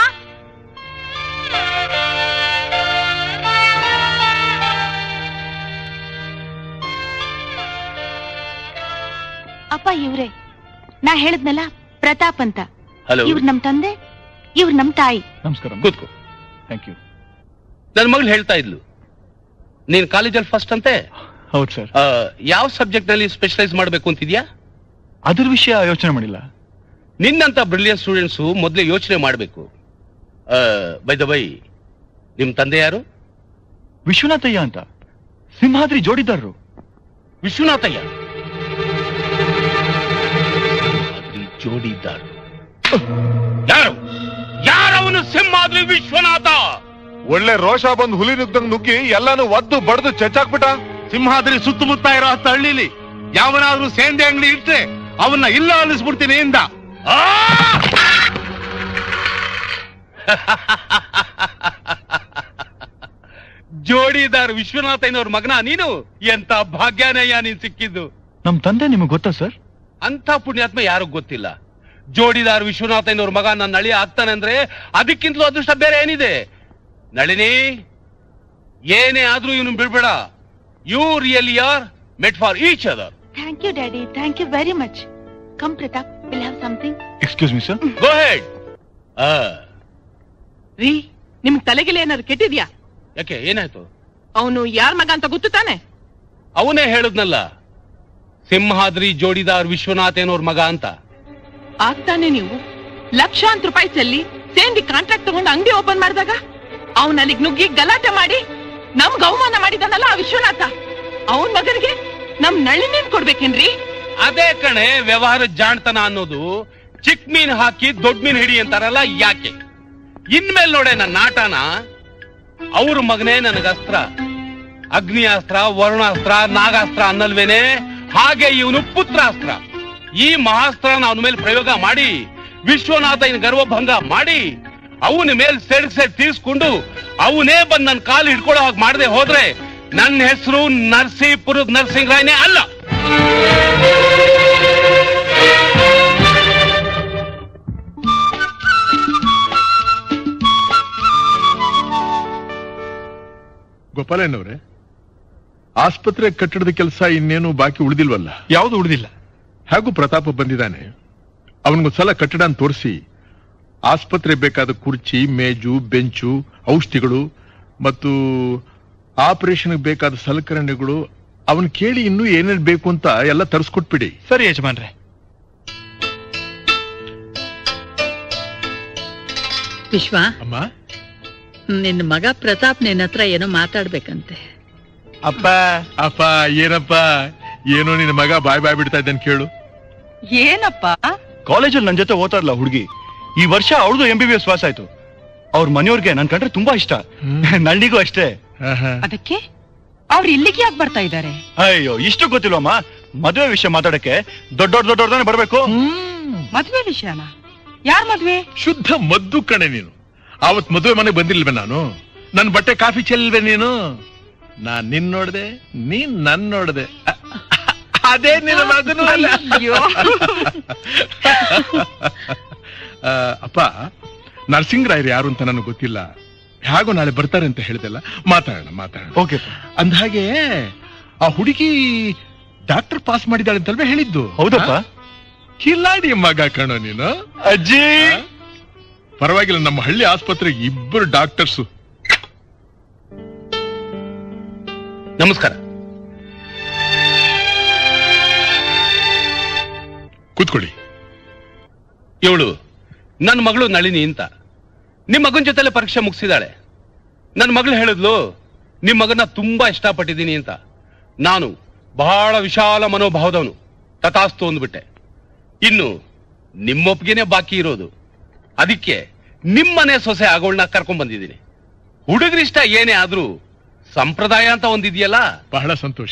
ಅಪ್ಪ ಇವ್ರೆ ನಾ ಹೇಳದ್ನಲ್ಲ ಪ್ರತಾಪ್ ಅಂತ Hello. ಇವ್ರು ನಮ್ ತಂದೆ ಇವ್ರು ನಮ್ ತಾಯಿ ನಮಸ್ಕಾರ ಕೂತ್ಕೋ ಥ್ಯಾಂಕ್ ಯು ನನ್ ಮಗಳು ಹೇಳ್ತಾ ಇದ್ಲು ನೀನ್ ಕಾಲೇಜಲ್ಲಿ ಫಸ್ಟ್ ಅಂತೆ ಹೌದು ಸರ್ ಆ, ಯಾವ ಸಬ್ಜೆಕ್ಟ್ ನಲ್ಲಿ ಸ್ಪೆಷಲೈಸ್ ಮಾಡ್ಬೇಕು ಅಂತಿದ್ಯಾ ಅದ್ರ ವಿಷಯ ಯೋಚನೆ ಮಾಡಿಲ್ಲ ನಿನ್ನಂತ ಬ್ರಿಲಿಯನ್ ಸ್ಟೂಡೆಂಟ್ಸ್ ಮೊದಲೇ ಯೋಚನೆ ಮಾಡಬೇಕು ಬೈ ದ ಬೈ ನಿಮ್ ತಂದೆ ಯಾರು ವಿಶ್ವನಾಥಯ್ಯ ಅಂತ ಸಿಂಹಾದ್ರಿ ಜೋಡಿದಾರರು ವಿಶ್ವನಾಥಯ್ಯ ಸಿಂಹಾದ್ರಿ ಜೋಡಿದಾರ ಯಾರು ಯಾರವನು ಸಿಂಹಾದ್ರಿ ವಿಶ್ವನಾಥ ಒಳ್ಳೆ ರೋಷ ಬಂದು ಹುಲಿ ನುಗ್ದಂಗ್ ನುಗ್ಗಿ ಎಲ್ಲಾನು ಒದ್ದು ಬಡ್ದು ಚೆಚ್ಚಾಕ್ಬಿಟ್ಟ ಸಿಂಹಾದ್ರಿ ಸುತ್ತಮುತ್ತ ಇರೋ ಹತ್ತು ಹಳ್ಳಿಲಿ ಯಾವನಾದ್ರೂ ಸೇಂದೆ ಅಂಗಡಿ ಇಟ್ರೆ ಅವನ್ನ ಇಲ್ಲ ಅನಿಸ್ಬಿಡ್ತೀನಿ ಇಂದ ಜೋಡಿದಾರ್ ವಿಶ್ವನಾಥಯ್ಯನವ್ರ ಮಗನ ನೀನು ಎಂತ ಭಾಗ್ಯನಯ್ಯ ನೀನ್ ಸಿಕ್ಕಿದ್ದು ನಮ್ ತಂದೆ ನಿಮಗೆ ಗೊತ್ತಾ ಸರ್ ಅಂತ ಪುಣ್ಯಾತ್ಮ ಯಾರಿಗ್ ಗೊತ್ತಿಲ್ಲ ಜೋಡಿದಾರ್ ವಿಶ್ವನಾಥಯ್ಯನವ್ರ ಮಗ ನನ್ನ ನಳಿ ಆಗ್ತಾನೆ ಅಂದ್ರೆ ಅದಕ್ಕಿಂತಲೂ ಅದೃಷ್ಟ ಬೇರೆ ಏನಿದೆ ನಳಿನಿ ಏನೇ ಆದ್ರೂ ಇವನು ಬಿಡ್ಬೇಡ you really are made for each other thank you daddy thank you very much come Pratap will have something excuse me sir go ahead ರೀ ನಿಮ್ ತಲೆಗಿಲೆ ಏನಾದ್ರು ಕೆಟ್ಟಿದ್ಯಾ ಯಾಕೆ ಏನಾಯ್ತು ಅವನು ಯಾರ್ ಮಗ ಅಂತ ಗೊತ್ತು ತಾನೆ ಅವನೇ ಹೇಳುದ್ನಲ್ಲ ಸಿಂಹಾದ್ರಿ ಜೋಡಿದಾರ್ ವಿಶ್ವನಾಥ್ ಏನೋರ್ ಮಗ ಅಂತ ಆಗ್ತಾನೆ ನೀವು ಲಕ್ಷಾಂತರ ರೂಪಾಯಿ ಚೆಲ್ಲಿ ಸೇಂದಿ ಕಾಂಟ್ರಾಕ್ಟ್ ತಗೊಂಡು ಅಂಗಡಿ ಓಪನ್ ಮಾಡಿದಾಗ ಅವನ್ ಅಲ್ಲಿಗ್ ನುಗ್ಗಿ ಗಲಾಟೆ ಮಾಡಿ ನಮ್ಗ್ ಅವಮಾನ ಮಾಡಿದಾನಲ್ಲ ಆ ವಿಶ್ವನಾಥ ಅವನ್ ಮಗನಿಗೆ ನಮ್ ನಳಿನೇನ್ ಕೊಡ್ಬೇಕೇನ್ರಿ ಅದೇ ಕಣೆ ವ್ಯವಹಾರ ಜಾಣ್ತನ ಅನ್ನೋದು ಚಿಕ್ಕ ಮೀನ್ ಹಾಕಿ ದೊಡ್ಡ ಮೀನ್ ಹಿಡಿ ಅಂತಾರಲ್ಲ ಯಾಕೆ ಇನ್ಮೇಲೆ ನೋಡೆ ನನ್ನ ನಾಟನ ಅವ್ರ ಮಗನೇ ನನಗ ಅಸ್ತ್ರ ಅಗ್ನಿ ಅಸ್ತ್ರ ವರುಣಾಸ್ತ್ರ ನಾಗಾಸ್ತ್ರ ಅನ್ನಲ್ವೇನೆ ಹಾಗೆ ಇವನು ಪುತ್ರಾಸ್ತ್ರ ಈ ಮಹಾಸ್ತ್ರ ಅವನ ಮೇಲೆ ಪ್ರಯೋಗ ಮಾಡಿ ವಿಶ್ವನಾಥನ ಗರ್ವಭಂಗ ಮಾಡಿ ಅವನ ಮೇಲೆ ಸೆಡ್ ಸೆಡ್ ತೀರ್ಸ್ಕೊಂಡು ಅವನೇ ಬಂದ್ ನನ್ನ ಕಾಲು ಹಿಡ್ಕೊಳ್ಳೋ ಹಾಗೆ ಮಾಡದೆ ಹೋದ್ರೆ ನನ್ನ ಹೆಸರು ನರಸೀಪುರದ ನರಸಿಂಹರಾಯನೇ ಅಲ್ಲ ಗೋಪಾಲಯ್ಯನವ್ರೆ ಆಸ್ಪತ್ರೆ ಕಟ್ಟಡದ ಕೆಲಸ ಇನ್ನೇನು ಬಾಕಿ ಉಳಿದಿಲ್ವಲ್ಲ ಯಾವುದು ಉಳಿದಿಲ್ಲ ಹಾಗೂ ಪ್ರತಾಪ ಬಂದಿದ್ದಾನೆ ಅವನಿಗೊಂದ್ಸಲ ಕಟ್ಟಡ ತೋರಿಸಿ ಆಸ್ಪತ್ರೆ ಬೇಕಾದ ಕುರ್ಚಿ ಮೇಜು ಬೆಂಚು ಔಷಧಿಗಳು ಮತ್ತು ಆಪರೇಷನ್ ಬೇಕಾದ ಸಲಕರಣೆಗಳು ಅವನ್ ಕೇಳಿ ಇನ್ನೂ ಏನೇನ್ ಬೇಕು ಅಂತ ಎಲ್ಲ ತರಿಸ್ಕೊಟ್ಬಿಡಿ ಸರಿ ಯಜಮಾನ್ರೆ ವಿಶ್ವ ಅಮ್ಮ ನಿನ್ನ ಮಗ ಪ್ರತಾಪ್ ನಿನ್ನ ಹತ್ರ ಏನೋ ಮಾತಾಡ್ಬೇಕಂತೆ ಅಪ್ಪ ಅಪ್ಪ ಏನಪ್ಪ ಏನೋ ನಿನ್ನ ಮಗ ಬಾಯ್ ಬಾಯ್ ಬಿಡ್ತಾ ಇದ್ದಾನೆ ಕೇಳು ಏನಪ್ಪ ಕಾಲೇಜಲ್ಲಿ ನನ್ ಜೊತೆ ಓದ್ತಾರಲ್ಲ ಹುಡುಗಿ ಈ ವರ್ಷ ಅವಳದು M B B S pass ಆಯ್ತು ಅವ್ರ ಮನೆಯವ್ರಿಗೆ ನನ್ ಕಂಡ್ರೆ ತುಂಬಾ ಇಷ್ಟ ನಳ್ಳಿಗೂ ಅಷ್ಟೇ ಅದಕ್ಕೆ ಅವ್ರು ಇಲ್ಲಿಗೆ ಯಾಕೆ ಬರ್ತಾ ಇದ್ದಾರೆ ಅಯ್ಯೋ ಇಷ್ಟು ಗೊತ್ತಿಲ್ವಮ್ಮ ಮದುವೆ ವಿಷಯ ಮಾತಾಡಕ್ಕೆ ದೊಡ್ಡ ದೊಡ್ಡ ದೊಡ್ಡದಾನೆ ಬರ್ಬೇಕು ಮದ್ವೆ ವಿಷಯನ ಯಾರ್ ಮದ್ವೆ ಶುದ್ಧ ಮದ್ದು ಕಣೆ ನೀನು ಅವತ್ ಮದುವೆ ಮನೆಗೆ ಬಂದಿಲ್ವೇ ನಾನು ನನ್ ಬಟ್ಟೆ ಕಾಫಿ ಚೆಲ್ವೆ ನೀನು ನಾನ್ ನಿನ್ ನೋಡ್ದೆ ನೀನ್ ನನ್ ನೋಡ್ದೆ ಅ- ಅದೇ ನಿನ್ನ ಮಗನು ಅಲ್ಲ. ಆ, ಅಪ್ಪ ನರಸಿಂಗರಾಯರು ಯಾರು ಅಂತ ನನಗೆ ಗೊತ್ತಿಲ್ಲ ಹೇಗೋ ನಾಳೆ ಬರ್ತಾರೆ ಅಂತ ಹೇಳಿದೆಲ್ಲ ಮಾತಾಡೋಣ ಮಾತಾಡೋಣ ಓಕೆ ಅಂದಹಾಗೆ ಆ ಹುಡುಗಿ ಡಾಕ್ಟರ್ ಪಾಸ್ ಮಾಡಿದಾಳೆ ಅಂತಲ್ವೇ ಹೇಳಿದ್ದು ಹೌದಪ್ಪ ಕಿಲಾಡಿ ಮಗ ಕಣೋ ನೀನು ಅಜ್ಜಿ ಪರವಾಗಿಲ್ಲ ನಮ್ಮ ಹಳ್ಳಿ ಆಸ್ಪತ್ರೆಗೆ ಇಬ್ಬರು ಡಾಕ್ಟರ್ಸ್ ನಮಸ್ಕಾರ ಕೂತ್ಕೊಳ್ಳಿ ಇವಳು ನನ್ನ ಮಗಳು ನಳಿನಿ ಅಂತ ನಿಮ್ ಮಗನ ಜೊತೆಲೆ ಪರೀಕ್ಷೆ ಮುಗಿಸಿದಾಳೆ ನನ್ನ ಮಗಳು ಹೇಳಿದ್ಲು ನಿಮ್ ಮಗನ ತುಂಬಾ ಇಷ್ಟಪಟ್ಟಿದ್ದೀನಿ ಅಂತ ನಾನು ಬಹಳ ವಿಶಾಲ ಮನೋಭಾವದವನು ತಥಾಸ್ತು ಅಂದ್ಬಿಟ್ಟೆ ಇನ್ನು ನಿಮ್ಮೊಪ್ಗೆನೆ ಬಾಕಿ ಇರೋದು ಅದಕ್ಕೆ ನಿಮ್ಮನೆ ಸೊಸೆ ಆಗೋಳ್ನ ಕರ್ಕೊಂಡ್ ಬಂದಿದ್ದೀನಿ ಹುಡುಗರಿಷ್ಟ ಏನೇ ಆದ್ರೂ ಸಂಪ್ರದಾಯ ಅಂತ ಒಂದಿದೆಯಲ್ಲ ಬಹಳ ಸಂತೋಷ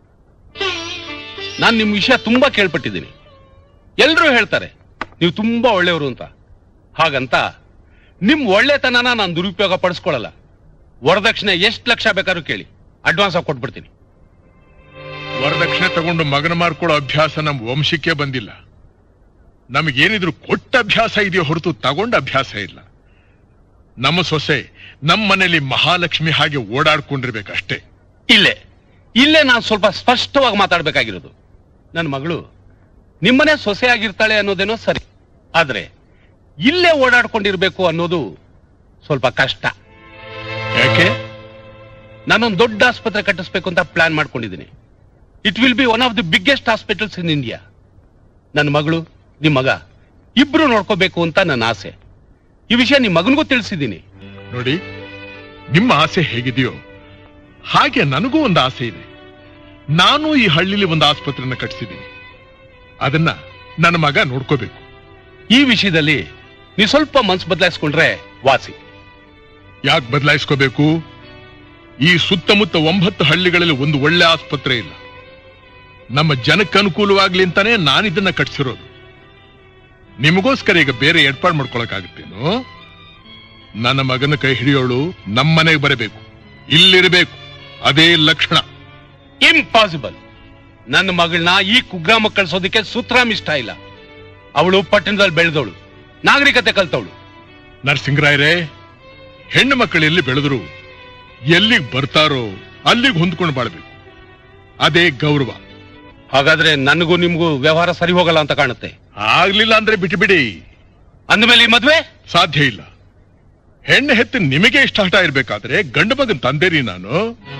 ನಾನು ನಿಮ್ ವಿಷಯ ತುಂಬಾ ಕೇಳ್ಪಟ್ಟಿದ್ದೀನಿ ಎಲ್ರೂ ಹೇಳ್ತಾರೆ ನೀವು ತುಂಬಾ ಒಳ್ಳೆಯವರು ಅಂತ ಹಾಗಂತ ನಿಮ್ ಒಳ್ಳೆತನನ ನಾನು ದುರುಪಯೋಗ ಪಡಿಸ್ಕೊಳ್ಳಲ್ಲ ವರದಕ್ಷಿಣೆ ಎಷ್ಟು ಲಕ್ಷ ಬೇಕಾದ್ರೂ ಕೇಳಿ ಅಡ್ವಾನ್ಸ್ ಆಗಿ ಕೊಟ್ಬಿಡ್ತೀನಿ ವರದಕ್ಷಿಣೆ ತಗೊಂಡು ಮಗನ ಮಾರ್ಕೊಳ್ಳೋ ಅಭ್ಯಾಸ ನಮ್ಮ ವಂಶಕ್ಕೆ ಬಂದಿಲ್ಲ ನಮಗೇನಿದ್ರು ಕೊಟ್ಟ ಅಭ್ಯಾಸ ಇದೆಯೋ ಹೊರತು ತಗೊಂಡ ಅಭ್ಯಾಸ ಇಲ್ಲ ನಮ್ಮ ಸೊಸೆ ನಮ್ಮ ಮನೇಲಿ ಮಹಾಲಕ್ಷ್ಮಿ ಹಾಗೆ ಓಡಾಡ್ಕೊಂಡಿರ್ಬೇಕಷ್ಟೇ ಇಲ್ಲೇ ಇಲ್ಲೇ ನಾನು ಸ್ವಲ್ಪ ಸ್ಪಷ್ಟವಾಗಿ ಮಾತಾಡ್ಬೇಕಾಗಿರೋದು ನನ್ನ ಮಗಳು ನಿಮ್ಮನೆ ಸೊಸೆ ಆಗಿರ್ತಾಳೆ ಅನ್ನೋದೇನೋ ಸರಿ ಆದ್ರೆ ಇಲ್ಲೇ ಓಡಾಡ್ಕೊಂಡಿರ್ಬೇಕು ಅನ್ನೋದು ಸ್ವಲ್ಪ ಕಷ್ಟ ಯಾಕೆ ನಾನೊಂದು ದೊಡ್ಡ ಆಸ್ಪತ್ರೆ ಕಟ್ಟಿಸ್ಬೇಕು ಅಂತ ಪ್ಲಾನ್ ಮಾಡ್ಕೊಂಡಿದ್ದೀನಿ it will be one of the biggest hospitals in India ನನ್ನ ಮಗಳು ನಿಮ್ ಮಗ ಇಬ್ರು ನೋಡ್ಕೋಬೇಕು ಅಂತ ನನ್ನ ಆಸೆ ಈ ವಿಷಯ ನಿಮ್ ಮಗನಿಗೂ ತಿಳಿಸಿದ್ದೀನಿ ನೋಡಿ ನಿಮ್ಮ ಆಸೆ ಹೇಗಿದೆಯೋ ಹಾಗೆ ನನಗೂ ಒಂದು ಆಸೆ ಇದೆ ನಾನು ಈ ಹಳ್ಳಿಲಿ ಒಂದು ಆಸ್ಪತ್ರೆನ ಕಟ್ಟಿಸಿದ್ದೀನಿ ಅದನ್ನ ನನ್ನ ಮಗ ನೋಡ್ಕೋಬೇಕು ಈ ವಿಷಯದಲ್ಲಿ ನೀವು ಸ್ವಲ್ಪ ಮನ್ಸು ಬದಲಾಯಿಸ್ಕೊಂಡ್ರೆ ವಾಸಿ ಯಾಕೆ ಬದಲಾಯಿಸ್ಕೋಬೇಕು ಈ ಸುತ್ತಮುತ್ತ ಒಂಬತ್ತು ಹಳ್ಳಿಗಳಲ್ಲಿ ಒಂದು ಒಳ್ಳೆ ಆಸ್ಪತ್ರೆ ಇಲ್ಲ ನಮ್ಮ ಜನಕ್ಕೆ ಅನುಕೂಲವಾಗ್ಲಿ ಅಂತಾನೆ ನಾನಿದನ್ನ ಕಟ್ಸಿರೋದು ನಿಮಗೋಸ್ಕರ ಈಗ ಬೇರೆ ಏರ್ಪಾಡು ಮಾಡ್ಕೊಳಕಾಗುತ್ತೇನು ನನ್ನ ಮಗನ ಕೈ ಹಿಡಿಯೋಳು ನಮ್ಮನೆಗೆ ಬರಬೇಕು ಇಲ್ಲಿರಬೇಕು ಅದೇ ಲಕ್ಷಣ ಇಂಪಾಸಿಬಲ್ ನನ್ನ ಮಗಳನ್ನ ಈ ಕುಗ್ರಾಮಕ್ಕೆ ಕಳ್ಸೋದಕ್ಕೆ ಸುತ್ರಾಮ್ ಇಷ್ಟ ಇಲ್ಲ ಅವಳು ಪಟ್ಟಣದಲ್ಲಿ ಬೆಳೆದವಳು ನಾಗರಿಕತೆ ಕಲ್ತವಳು ನರಸಿಂಗರಾಯರೇ ಹೆಣ್ಣು ಮಕ್ಕಳು ಎಲ್ಲಿ ಬೆಳೆದ್ರು ಎಲ್ಲಿಗೆ ಬರ್ತಾರೋ ಅಲ್ಲಿಗೆ ಹೊಂದ್ಕೊಂಡು ಬಾಳ್ಬೇಕು ಅದೇ ಗೌರವ ಹಾಗಾದ್ರೆ ನನಗೂ ನಿಮ್ಗೂ ವ್ಯವಹಾರ ಸರಿ ಹೋಗಲ್ಲ ಅಂತ ಕಾಣುತ್ತೆ ಆಗ್ಲಿಲ್ಲ ಅಂದ್ರೆ ಬಿಟ್ಟುಬಿಡಿ ಅಂದಮೇಲೆ ಈ ಮದ್ವೆ ಸಾಧ್ಯ ಇಲ್ಲ ಹೆಣ್ಣು ಹೆತ್ತು ನಿಮಗೆ ಇಷ್ಟ ಹಠ ಇರ್ಬೇಕಾದ್ರೆ ಗಂಡು ಮಗನ್ ತಂದೇರಿ ನಾನು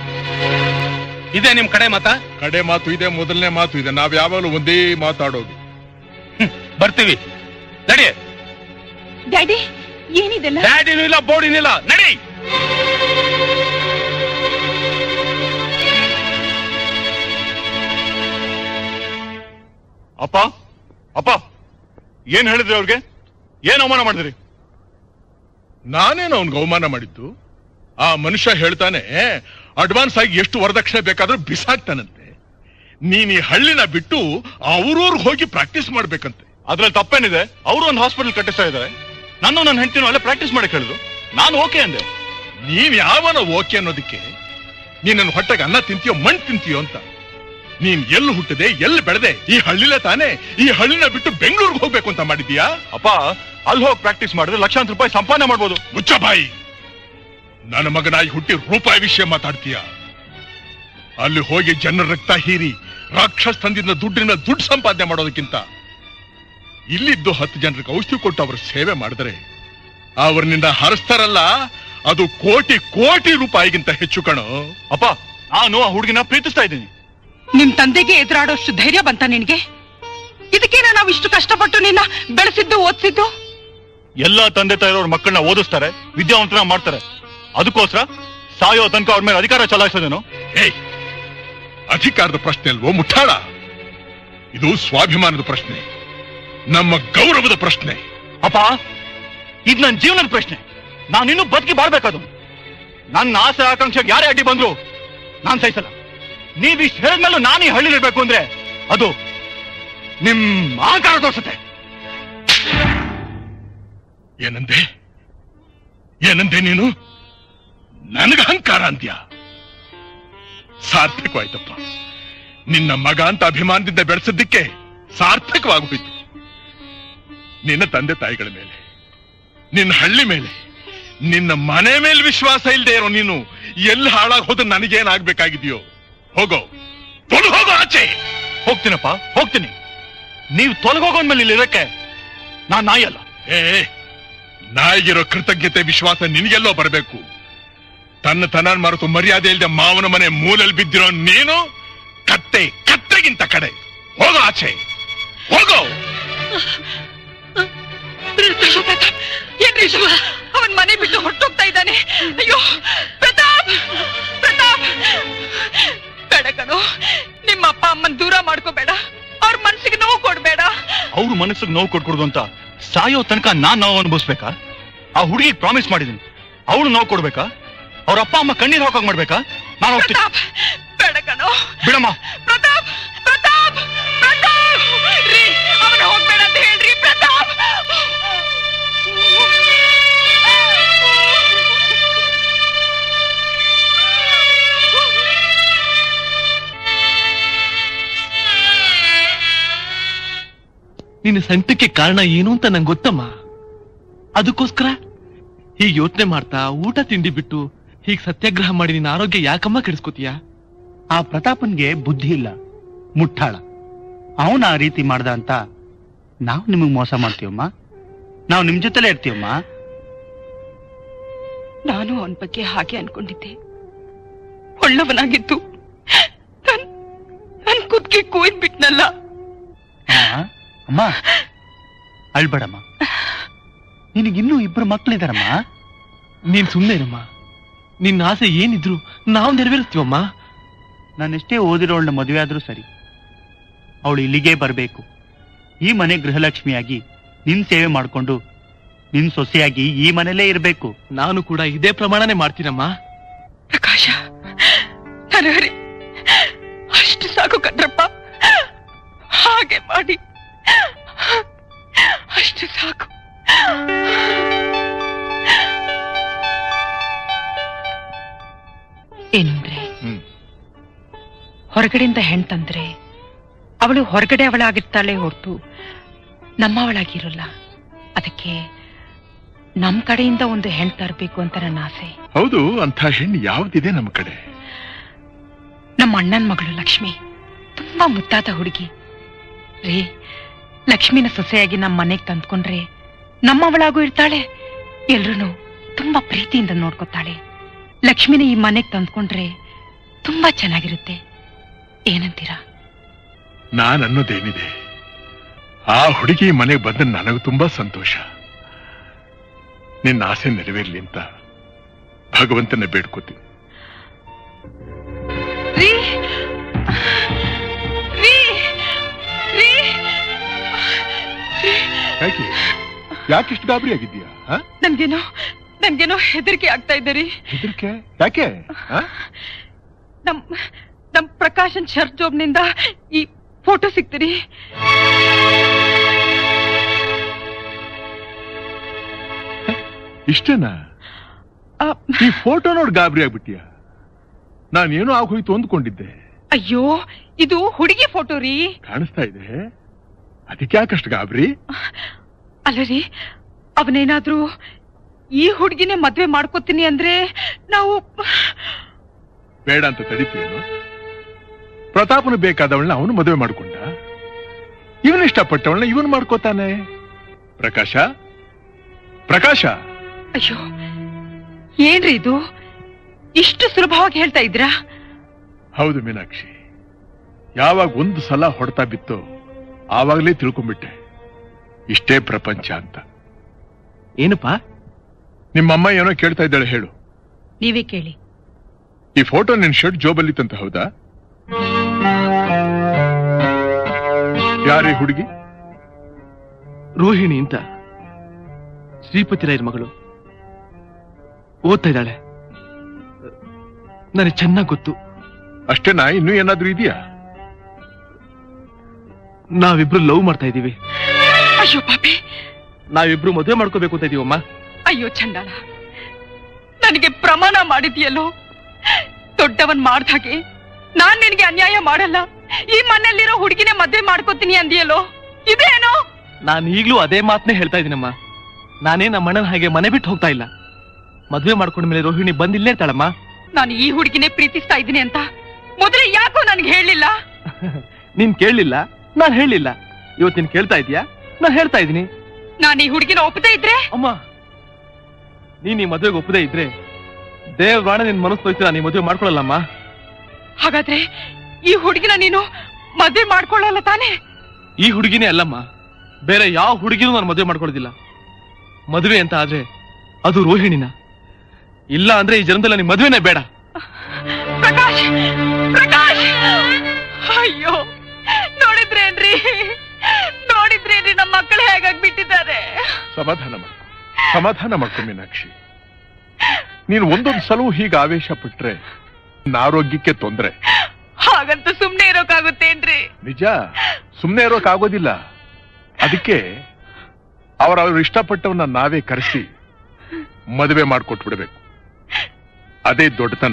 ಇದೇ ನಿಮ್ ಕಡೆ ಮತ ಕಡೆ ಮಾತು ಇದೆ ಮೊದಲನೇ ಮಾತು ಇದೆ ನಾವ್ ಯಾವಾಗಲೂ ಒಂದೇ ಮಾತಾಡೋದು ಬರ್ತೀವಿ ನಡಿ ಡ್ಯಾಡಿ ಏನಿದೆಲ್ಲ ಡ್ಯಾಡಿನೂ ಇಲ್ಲ ಬೋರ್ಡಿನಿಲ್ಲ ನಡಿ ಅಪ್ಪ ಅಪ್ಪ ಏನ್ ಹೇಳಿದ್ರಿ ಅವ್ರಿಗೆ ಏನ್ ಅವಮಾನ ಮಾಡಿದ್ರಿ ನಾನೇನು ಅವನ್ಗೆ ಅವಮಾನ ಮಾಡಿದ್ದು ಆ ಮನುಷ್ಯ ಹೇಳ್ತಾನೆ ಅಡ್ವಾನ್ಸ್ ಆಗಿ ಎಷ್ಟು ವರದಕ್ಷಿಣೆ ಬೇಕಾದ್ರೂ ಬಿಸಾಕ್ತಾನಂತೆ ನೀನ್ ಈ ಹಳ್ಳಿನ ಬಿಟ್ಟು ಅವ್ರೂರ್ಗ್ ಹೋಗಿ ಪ್ರಾಕ್ಟೀಸ್ ಮಾಡ್ಬೇಕಂತೆ ಅದ್ರಲ್ಲಿ ತಪ್ಪೇನಿದೆ ಅವರು ಒಂದು ಹಾಸ್ಪಿಟಲ್ ಕಟ್ಟಿಸ್ತಾ ಇದ್ದಾರೆ ನಾನು ನನ್ನ ಹೆಂಡತಿನೂ ಅಲ್ಲೇ ಪ್ರಾಕ್ಟೀಸ್ ಮಾಡಕ್ ಹೇಳಿದ್ರು ನಾನು ಓಕೆ ಅಂದೆ ನೀನ್ ಯಾವನ ಓಕೆ ಅನ್ನೋದಕ್ಕೆ ನೀನ್ ನನ್ನ ಹೊಟ್ಟೆಗೆ ಅನ್ನ ತಿಂತೀಯೋ ಮಣ್ಣು ತಿಂತೀಯೋ ಅಂತ ನೀನ್ ಎಲ್ಲಿ ಹುಟ್ಟಿದೆ ಎಲ್ಲಿ ಬೆಳೆದೆ ಈ ಹಳ್ಳಿಲೇ ತಾನೇ ಈ ಹಳ್ಳಿನ ಬಿಟ್ಟು ಬೆಂಗಳೂರಿಗೆ ಹೋಗ್ಬೇಕು ಅಂತ ಮಾಡಿದ್ಯಾ ಅಪ್ಪ ಅಲ್ಲಿ ಹೋಗಿ ಪ್ರಾಕ್ಟೀಸ್ ಮಾಡಿದ್ರೆ ಲಕ್ಷಾಂತರ ರೂಪಾಯಿ ಸಂಪಾದನೆ ಮಾಡ್ಬೋದು ಮುಚ್ಚ ಬಾಯಿ ನನ್ನ ಮಗನಾಗಿ ಹುಟ್ಟಿ ರೂಪಾಯಿ ವಿಷಯ ಮಾತಾಡ್ತೀಯ ಅಲ್ಲಿ ಹೋಗಿ ಜನರ ರಕ್ತ ಹೀರಿ ರಾಕ್ಷಸ್ ತಂದಿದ್ದ ದುಡ್ಡಿನ ದುಡ್ಡು ಸಂಪಾದನೆ ಮಾಡೋದಕ್ಕಿಂತ ಇಲ್ಲಿದ್ದು ಹತ್ತು ಜನರಿಗೆ ಔಷಧಿ ಕೊಟ್ಟು ಅವರ ಸೇವೆ ಮಾಡಿದ್ರೆ ಅವರಿನಿಂದ ಹರಿಸ್ತಾರಲ್ಲ ಅದು ಕೋಟಿ ಕೋಟಿ ರೂಪಾಯಿಗಿಂತ ಹೆಚ್ಚು ಕಣೋ ಅಪ್ಪ ನಾನು ಆ ಹುಡುಗಿನ ಪ್ರೀತಿಸ್ತಾ ಇದ್ದೀನಿ ನಿಮ್ ತಂದೆಗೆ ಎದುರಾಡೋಷ್ಟು ಧೈರ್ಯ ಬಂತ ನಿನ್ಗೆ ಇದಕ್ಕೇನ ನಾವು ಇಷ್ಟು ಕಷ್ಟಪಟ್ಟು ನಿನ್ನ ಬೆಳೆಸಿದ್ದು ಓದಿಸಿದ್ದು ಎಲ್ಲಾ ತಂದೆ ತಾಯಿರೋರ್ ಮಕ್ಕಳನ್ನ ಓದಿಸ್ತಾರೆ ವಿದ್ಯಾವಂತನ ಮಾಡ್ತಾರೆ ಅದಕ್ಕೋಸ್ಕರ ಸಾಯೋ ತನಕ ಅವ್ರ ಮೇಲೆ ಅಧಿಕಾರ ಚಲಾಯಿಸೋದೇನು ಏಯ್ ಅಧಿಕಾರದ ಪ್ರಶ್ನೆ ಅಲ್ವೋ ಮುಠಾಳ ಇದು ಸ್ವಾಭಿಮಾನದ ಪ್ರಶ್ನೆ ನಮ್ಮ ಗೌರವದ ಪ್ರಶ್ನೆ ಅಪ್ಪ ಇದು ನನ್ನ ಜೀವನದ ಪ್ರಶ್ನೆ ನಾನು ಇನ್ನೂ ಬದುಕಿ ಬಾಳ್ಬೇಕದು ನನ್ನ ಆಸೆ ಆಕಾಂಕ್ಷೆಗೆ ಯಾರೇ ಅಡ್ಡಿ ಬಂದ್ರು ನಾನ್ ಸಹಿಸಲ್ಲ ನೀವ್ ಇಷ್ಟು ಹೇಳಿದ್ಮೇಲೂ ನಾನು ಈ ಹಳ್ಳಿಲಿರ್ಬೇಕು ಅಂದ್ರೆ ಅದು ನಿಮ್ ಆಕಾರ ತೋರ್ಸುತ್ತೆ ಏನಂದೆ ಏನಂದೆ ನೀನು ನನಗ ಅಹಂಕಾರ ಅಂತ್ಯ ಸಾರ್ಥಕವಾಯ್ತಪ್ಪ ನಿನ್ನ ಮಗ ಅಂತ ಅಭಿಮಾನದಿಂದ ಬೆಳೆಸಿದ್ದಕ್ಕೆ ಸಾರ್ಥಕವಾಗೋಯ್ತು ನಿನ್ನ ತಂದೆ ತಾಯಿಗಳ ಮೇಲೆ ನಿನ್ನ ಹಳ್ಳಿ ಮೇಲೆ ನಿನ್ನ ಮನೆ ಮೇಲೆ ವಿಶ್ವಾಸ ಇಲ್ಲದೆ ಇರೋ ನೀನು ಎಲ್ಲಿ ಹಾಳಾಗಿ ಹೋದ್ರೆ ನನಗೇನಾಗ್ಬೇಕಾಗಿದೆಯೋ ಹೋಗೋ ತೊಲಗ್ ಹೋಗೋ ಆಚೆ ಹೋಗ್ತೀನಪ್ಪ ಹೋಗ್ತೀನಿ ನೀವು ತೊಲಗೋಗೋದ್ಮೇಲೆ ಇಲ್ಲಿ ಇರಕ್ಕೆ ನಾನ್ ನಾಯಿ ಅಲ್ಲ ಏ ನಾಯಿಗಿರೋ ಕೃತಜ್ಞತೆ ವಿಶ್ವಾಸ ನಿನಗೆಲ್ಲೋ ಬರಬೇಕು ತನ್ನ ತನ ಮರೆತು ಮರ್ಯಾದೆ ಇಲ್ಲದೆ ಮಾವನ ಮನೆ ಮೂಲಲ್ಲಿ ಬಿದ್ದಿರೋ ನೀನು ಕತ್ತೆ ಕತ್ತೆಗಿಂತ ಕಡೆ ಹೋಗೋ ಆಚೆ ಹೋಗೋ ಏನ್ರಿ ಇದು? ಅವನ್ ಮನೆ ಬಿಟ್ಟು ಹೊರಟೋಗ್ತಾ ಇದ್ದಾನೆ ಅಯ್ಯೋ ಪ್ರತಾಪ್ ಪ್ರತಾಪ್ ಬೇಡ ಕಣೋ ನಿಮ್ಮ ಅಪ್ಪ ಅಮ್ಮನ್ ದೂರ ಮಾಡ್ಕೋಬೇಡ ಅವ್ರ ಮನ್ಸಿಗೆ ನೋವು ಕೊಡ್ಬೇಡ ಅವ್ರ ಮನಸ್ಸಿಗೆ ನೋವು ಕೊಟ್ಕೊಡುದು ಅಂತ ಸಾಯೋ ತನಕ ನಾನ್ ನೋವು ಅನುಭವಿಸ್ಬೇಕಾ ಆ ಹುಡುಗಿ ಪ್ರಾಮಿಸ್ ಮಾಡಿದೀನಿ ಅವಳು ನೋವು ಕೊಡ್ಬೇಕಾ ಅವ್ರ ಅಪ್ಪ ಅಮ್ಮ ಕಣ್ಣೀರ್ ಹಾಕಾಗ್ ಮಾಡ್ಬೇಕಾ ನಾನು ಹೋಗ್ತೀನಿ ಪ್ರತಾಪ್ ಬೇಡ ಕಣೋ ಬಿಡಮ್ಮ ಪ್ರತಾಪ್ ಪ್ರತಾಪ್ ಪ್ರತಾಪ್ ರೀ ಅವನ ಹೋಗ್ಬೇಡ ಅಂತ ಹೇಳ್ರಿ ಪ್ರತಾಪ್ ನಿನ್ನ ಸಂಕಟಕ್ಕೆ ಕಾರಣ ಏನು ಅಂತ ನಂಗೆ ಗೊತ್ತಮ್ಮ ಅದಕ್ಕೋಸ್ಕರ ಹೀಗೆ ಯೋಚನೆ ಮಾಡ್ತಾ ಊಟ ತಿಂಡಿ ಬಿಟ್ಟು ಹೀಗೆ ಸತ್ಯಾಗ್ರಹ ಮಾಡಿ ನಿನ್ನ ಆರೋಗ್ಯ ಯಾಕಮ್ಮ ಕೆಡಿಸ್ಕೋತೀಯ ಆ ಪ್ರತಾಪನ್ಗೆ ಬುದ್ಧಿ ಇಲ್ಲ ಮುಟ್ಟಾಳ ಅವನ ಆ ರೀತಿ ಮಾಡ್ದ ಅಂತ ನಾವು ನಿಮಗ್ ಮೋಸ ಮಾಡ್ತೀವಮ್ಮ ನಾವು ನಿಮ್ ಜೊತೆಲೇ ಇರ್ತೀವಮ್ಮ ನಾನು ಅವನ ಬಗ್ಗೆ ಹಾಗೆ ಅನ್ಕೊಂಡಿದ್ದೆ ಒಳ್ಳವನಾಗಿದ್ದು ನನ್ ನನ್ ಕುದ್ಗೆ ಕೂಯ್ದ್ ಬಿಟ್ನಲ್ಲ ಅಮ್ಮ ಅಮ್ಮ ಅಳ್ಬೇಡಮ್ಮ ನಿನಗಿನ್ನೂ ಇಬ್ರು ಮಕ್ಳಿದಾರಮ್ಮ ನೀನ್ ಸುಮ್ಮನೆ ಇರಮ್ಮ ನಿನ್ನ ಆಸೆ ಏನಿದ್ರು ನಾವು ನೆರವೇರಿಸ್ತೀವಮ್ಮ ನಾನೆಷ್ಟೇ ಓದಿರೋಳ್ನ ಮದುವೆ ಆದ್ರೂ ಸರಿ ಅವಳು ಇಲ್ಲಿಗೆ ಬರಬೇಕು ಈ ಮನೆ ಗೃಹಲಕ್ಷ್ಮಿಯಾಗಿ ನಿನ್ ಸೇವೆ ಮಾಡ್ಕೊಂಡು ನಿನ್ ಸೊಸೆಯಾಗಿ ಈ ಮನೇಲೇ ಇರಬೇಕು ನಾನು ಕೂಡ ಇದೇ ಪ್ರಮಾಣನೇ ಮಾಡ್ತೀನಮ್ಮ ಪ್ರಕಾಶ ನನಗರಿ ಅಷ್ಟು ಸಾಕು ಕಣ್ರಪ್ಪ ಹಾಗೆ ಮಾಡಿ ಅಷ್ಟು ಸಾಕು ಏನಂದ್ರೆ ಹೊರಗಡೆಯಿಂದ ಹೆಣ್ ತಂದ್ರೆ ಅವಳು ಹೊರಗಡೆ ಅವಳಾಗಿರ್ತಾಳೆ ಹೊರತು ನಮ್ಮವಳಾಗಿರಲ್ಲ ಅದಕ್ಕೆ ನಮ್ ಕಡೆಯಿಂದ ಒಂದು ಹೆಣ್ ತರಬೇಕು ಅಂತ ನನ್ನ ಆಸೆ ಹೌದು ಅಂತ ಹೆಣ್ಣು ಯಾವ್ದಿದೆ ನಮ್ಮ ಕಡೆ ನಮ್ಮ ಅಣ್ಣನ ಮಗಳು ಲಕ್ಷ್ಮಿ ತುಂಬಾ ಮುದ್ದಾದ ಹುಡುಗಿ ರೀ ಲಕ್ಷ್ಮಿನ ಸೊಸೆಯಾಗಿ ನಮ್ಮ ಮನೆಗೆ ತಂದ್ಕೊಂಡ್ರೆ ನಮ್ಮವಳಾಗೂ ಇರ್ತಾಳೆ ಎಲ್ರೂ ತುಂಬಾ ಪ್ರೀತಿಯಿಂದ ನೋಡ್ಕೊತಾಳೆ ಲಕ್ಷ್ಮಿನ ಈ ಮನೆಗೆ ತಂದ್ಕೊಂಡ್ರೆ ತುಂಬಾ ಚೆನ್ನಾಗಿರುತ್ತೆ ಏನಂತೀರಾ ನಾನ್ ಅನ್ನೋದೇನಿದೆ ಆ ಹುಡುಗಿ ಮನೆಗೆ ಬಂದ ನನಗೆ ತುಂಬಾ ಸಂತೋಷ ನಿನ್ನ ಆಸೆ ನೆರವೇರ್ಲಿ ಅಂತ ಭಗವಂತನ ಬೇಡ್ಕೋತೀನಿ ರೀ ರೀ ರೀ ಯಾಕೆ ಯಾಕಿಷ್ಟು ಗಾಬರಿ ಆಗಿದ್ಯಾ ಆ? ನನ್ಗೇನೋ ನನ್ಗೇನೋ ಹೆದರಿಕೆ ಆಗ್ತಾ ಇದೆ ರೀ ಹೆದ್ರಿಕೆ ಯಾಕೆ ಆ? ನಮ್ ನಮ್ ಪ್ರಕಾಶನ್ ಶರ್ಟ್ ಜೋಬ್ನಿಂದ ಈ ಫೋಟೋ ಸಿಗ್ತೀರಿ ಇಷ್ಟೇನಾ ಈ ಫೋಟೋ ನೋಡಿ ಗಾಬರಿ ಆಗ್ಬಿಟ್ಟಿಯ ನಾನೇನೋ ಆಗೋಯ್ತು ಅಂದ್ಕೊಂಡಿದ್ದೆ ಅಯ್ಯೋ ಇದು ಹುಡುಗಿ ಫೋಟೋ ರೀ ಕಾಣಿಸ್ತಾ ಇದೆ ಅದಕ್ಕೆ ಯಾಕಷ್ಟು ಗಾಬರಿ ಅಲ್ಲ ರೀ ಅವನೇನಾದ್ರೂ ಈ ಹುಡುಗಿನೇ ಮದ್ವೆ ಮಾಡ್ಕೋತೀನಿ ಅಂದ್ರೆ ನಾವು ಬೇಡ ಅಂತ ತಡಿತೀಯೇನು ಪ್ರತಾಪನು ಬೇಕಾದವಳನ್ನ ಅವನು ಮದುವೆ ಮಾಡ್ಕೊಂಡ ಇವನು ಇಷ್ಟಪಟ್ಟವಳನ್ನ ಇವನು ಮಾಡ್ಕೋತಾನೆ ಪ್ರಕಾಶ ಪ್ರಕಾಶ ಅಯ್ಯೋ ಏನ್ರಿ ಇದು ಇಷ್ಟು ಸುಲಭವಾಗಿ ಹೇಳ್ತಾ ಇದ್ರಾ ಹೌದು ಮೀನಾಕ್ಷಿ ಯಾವಾಗ ಒಂದು ಸಲ ಹೊಡೆತ ಬಿತ್ತೋ ಆವಾಗಲೇ ತಿಳ್ಕೊಂಡ್ಬಿಟ್ಟೆ ಇಷ್ಟೇ ಪ್ರಪಂಚ ಅಂತ ಏನಪ್ಪ ನಿಮ್ಮಮ್ಮ ಏನೋ ಕೇಳ್ತಾ ಇದ್ದಾಳೆ ಹೇಳು ನೀವೇ ಕೇಳಿ ಈ ಫೋಟೋ ನಿನ್ ಶರ್ಟ್ ಜೋಬಲ್ಲಿತ್ತಂತ ಹೌದಾ ಯಾರೇ ಹುಡುಗಿ ರೋಹಿಣಿ ಅಂತ ಶ್ರೀಪತಿ ರಾಯರ್ ಮಗಳು ಓದ್ತಾ ಇದ್ದಾಳೆ ನನಗೆ ಚೆನ್ನಾಗಿ ಗೊತ್ತು ಅಷ್ಟೇನಾ ಇನ್ನೂ ಏನಾದ್ರೂ ಇದೆಯಾ ನಾವಿಬ್ರು ಲವ್ ಮಾಡ್ತಾ ಇದೀವಿ ಅಯ್ಯೋ ಪಾಪಿ ನಾವಿಬ್ರು ಮದುವೆ ಮಾಡ್ಕೋಬೇಕು ಅಂತ ಇದೀವಮ್ಮ ಅಯ್ಯೋ ಚಂಡಾಳ ನನಗೆ ಪ್ರಮಾಣ ಮಾಡಿದ್ಯಲ್ಲೋ ದೊಡ್ಡವನ್ ಮಾಡ್ದಾಗೆ ನಾನ್ ನಿನಗೆ ಅನ್ಯಾಯ ಮಾಡಲ್ಲ ಈ ಮನೆಯಲ್ಲಿರೋ ಹುಡುಗಿನೇ ಮದ್ವೆ ಮಾಡ್ಕೋತೀನಿ ಅಂದಿಯಲ್ಲೋ ಇದೇನೋ ನಾನು ಈಗ್ಲೂ ಅದೇ ಮಾತನ್ನೇ ಹೇಳ್ತಾ ಇದೀನಮ್ಮ ನಾನೇ ನಮ್ಮ ಅಣ್ಣನ ಹಾಗೆ ಮನೆ ಬಿಟ್ಟು ಹೋಗ್ತಾ ಇಲ್ಲ ಮದುವೆ ಮಾಡ್ಕೊಂಡ ಮೇಲೆ ರೋಹಿಣಿ ಬಂದಿಲ್ಲೇ ಇರ್ತಾಳಮ್ಮ ನಾನು ಈ ಹುಡುಗಿನೇ ಪ್ರೀತಿಸ್ತಾ ಇದ್ದೀನಿ ಅಂತ ಮೊದಲೇ ಯಾಕೋ ನನ್ಗೆ ಹೇಳಿಲ್ಲ ನೀನ್ ಕೇಳಲಿಲ್ಲ ನಾನ್ ಹೇಳಿಲ್ಲ ಇವತ್ತು ನೀನ್ ಕೇಳ್ತಾ ಇದೀಯಾ ನಾನ್ ಹೇಳ್ತಾ ಇದೀನಿ ನಾನು ಈ ಹುಡುಗಿನ ಒಪ್ಪದೇ ಇದ್ರೆ ಅಮ್ಮ ನೀನ್ ಈ ಮದುವೆಗೆ ಒಪ್ಪದೇ ಇದ್ರೆ ದೇವ್ರಾಣ ನಿನ್ ಮನಸ್ಸು ತೋರಿಸಿ ನಾನು ಈ ಮದುವೆ ಮಾಡ್ಕೊಳಲ್ಲಮ್ಮ ಹಾಗಾದ್ರೆ ಈ ಹುಡುಗಿನ ನೀನು ಮದ್ವೆ ಮಾಡ್ಕೊಳ್ಳಲ್ಲ ತಾನೇ ಈ ಹುಡುಗಿನೇ ಅಲ್ಲಮ್ಮ ಬೇರೆ ಯಾವ ಹುಡುಗಿನೂ ನಾನು ಮದುವೆ ಮಾಡ್ಕೊಳ್ಳೋದಿಲ್ಲ ಮದುವೆ ಅಂತ ಆದ್ರೆ ಅದು ರೋಹಿಣಿನ ಇಲ್ಲ ಅಂದ್ರೆ ಈ ಜನ್ಮದಲ್ಲಿ ನನಗೆ ಮದುವೆನೇ ಬೇಡ ಪ್ರಕಾಶ್ ಪ್ರಕಾಶ್ ಅಯ್ಯೋ ನೋಡಿದ್ರೇನ್ರಿ ನೋಡಿದ್ರೇನ್ರಿ ನಮ್ಮ ಮಕ್ಕಳು ಹೇಗಾಗ್ಬಿಟ್ಟಿದ್ದಾರೆ ಸಮಾಧಾನ ಮಾಡು ಸಮಾಧಾನ ಮಾಡ್ಕೊ ಮೀನಾಕ್ಷಿ ನೀನು ಒಂದೊಂದು ಸಲವೂ ಹೀಗೆ ಆವೇಶ ಪಟ್ರೆ ನಿನ್ನ ಆರೋಗ್ಯಕ್ಕೆ ತೊಂದರೆ ಹಾಗಂತ ಸುಮ್ನೆ ಇರೋಕಾಗುತ್ತೇನ್ರಿ ನಿಜ ಸುಮ್ಮನೆ ಇರೋಕ್ ಆಗೋದಿಲ್ಲ ಅದಕ್ಕೆ ಅವರವ್ರು ಇಷ್ಟಪಟ್ಟವನ್ನ ನಾವೇ ಕರೆಸಿ ಮದುವೆ ಮಾಡ್ಕೊಟ್ಬಿಡ್ಬೇಕು ಅದೇ ದೊಡ್ಡತನ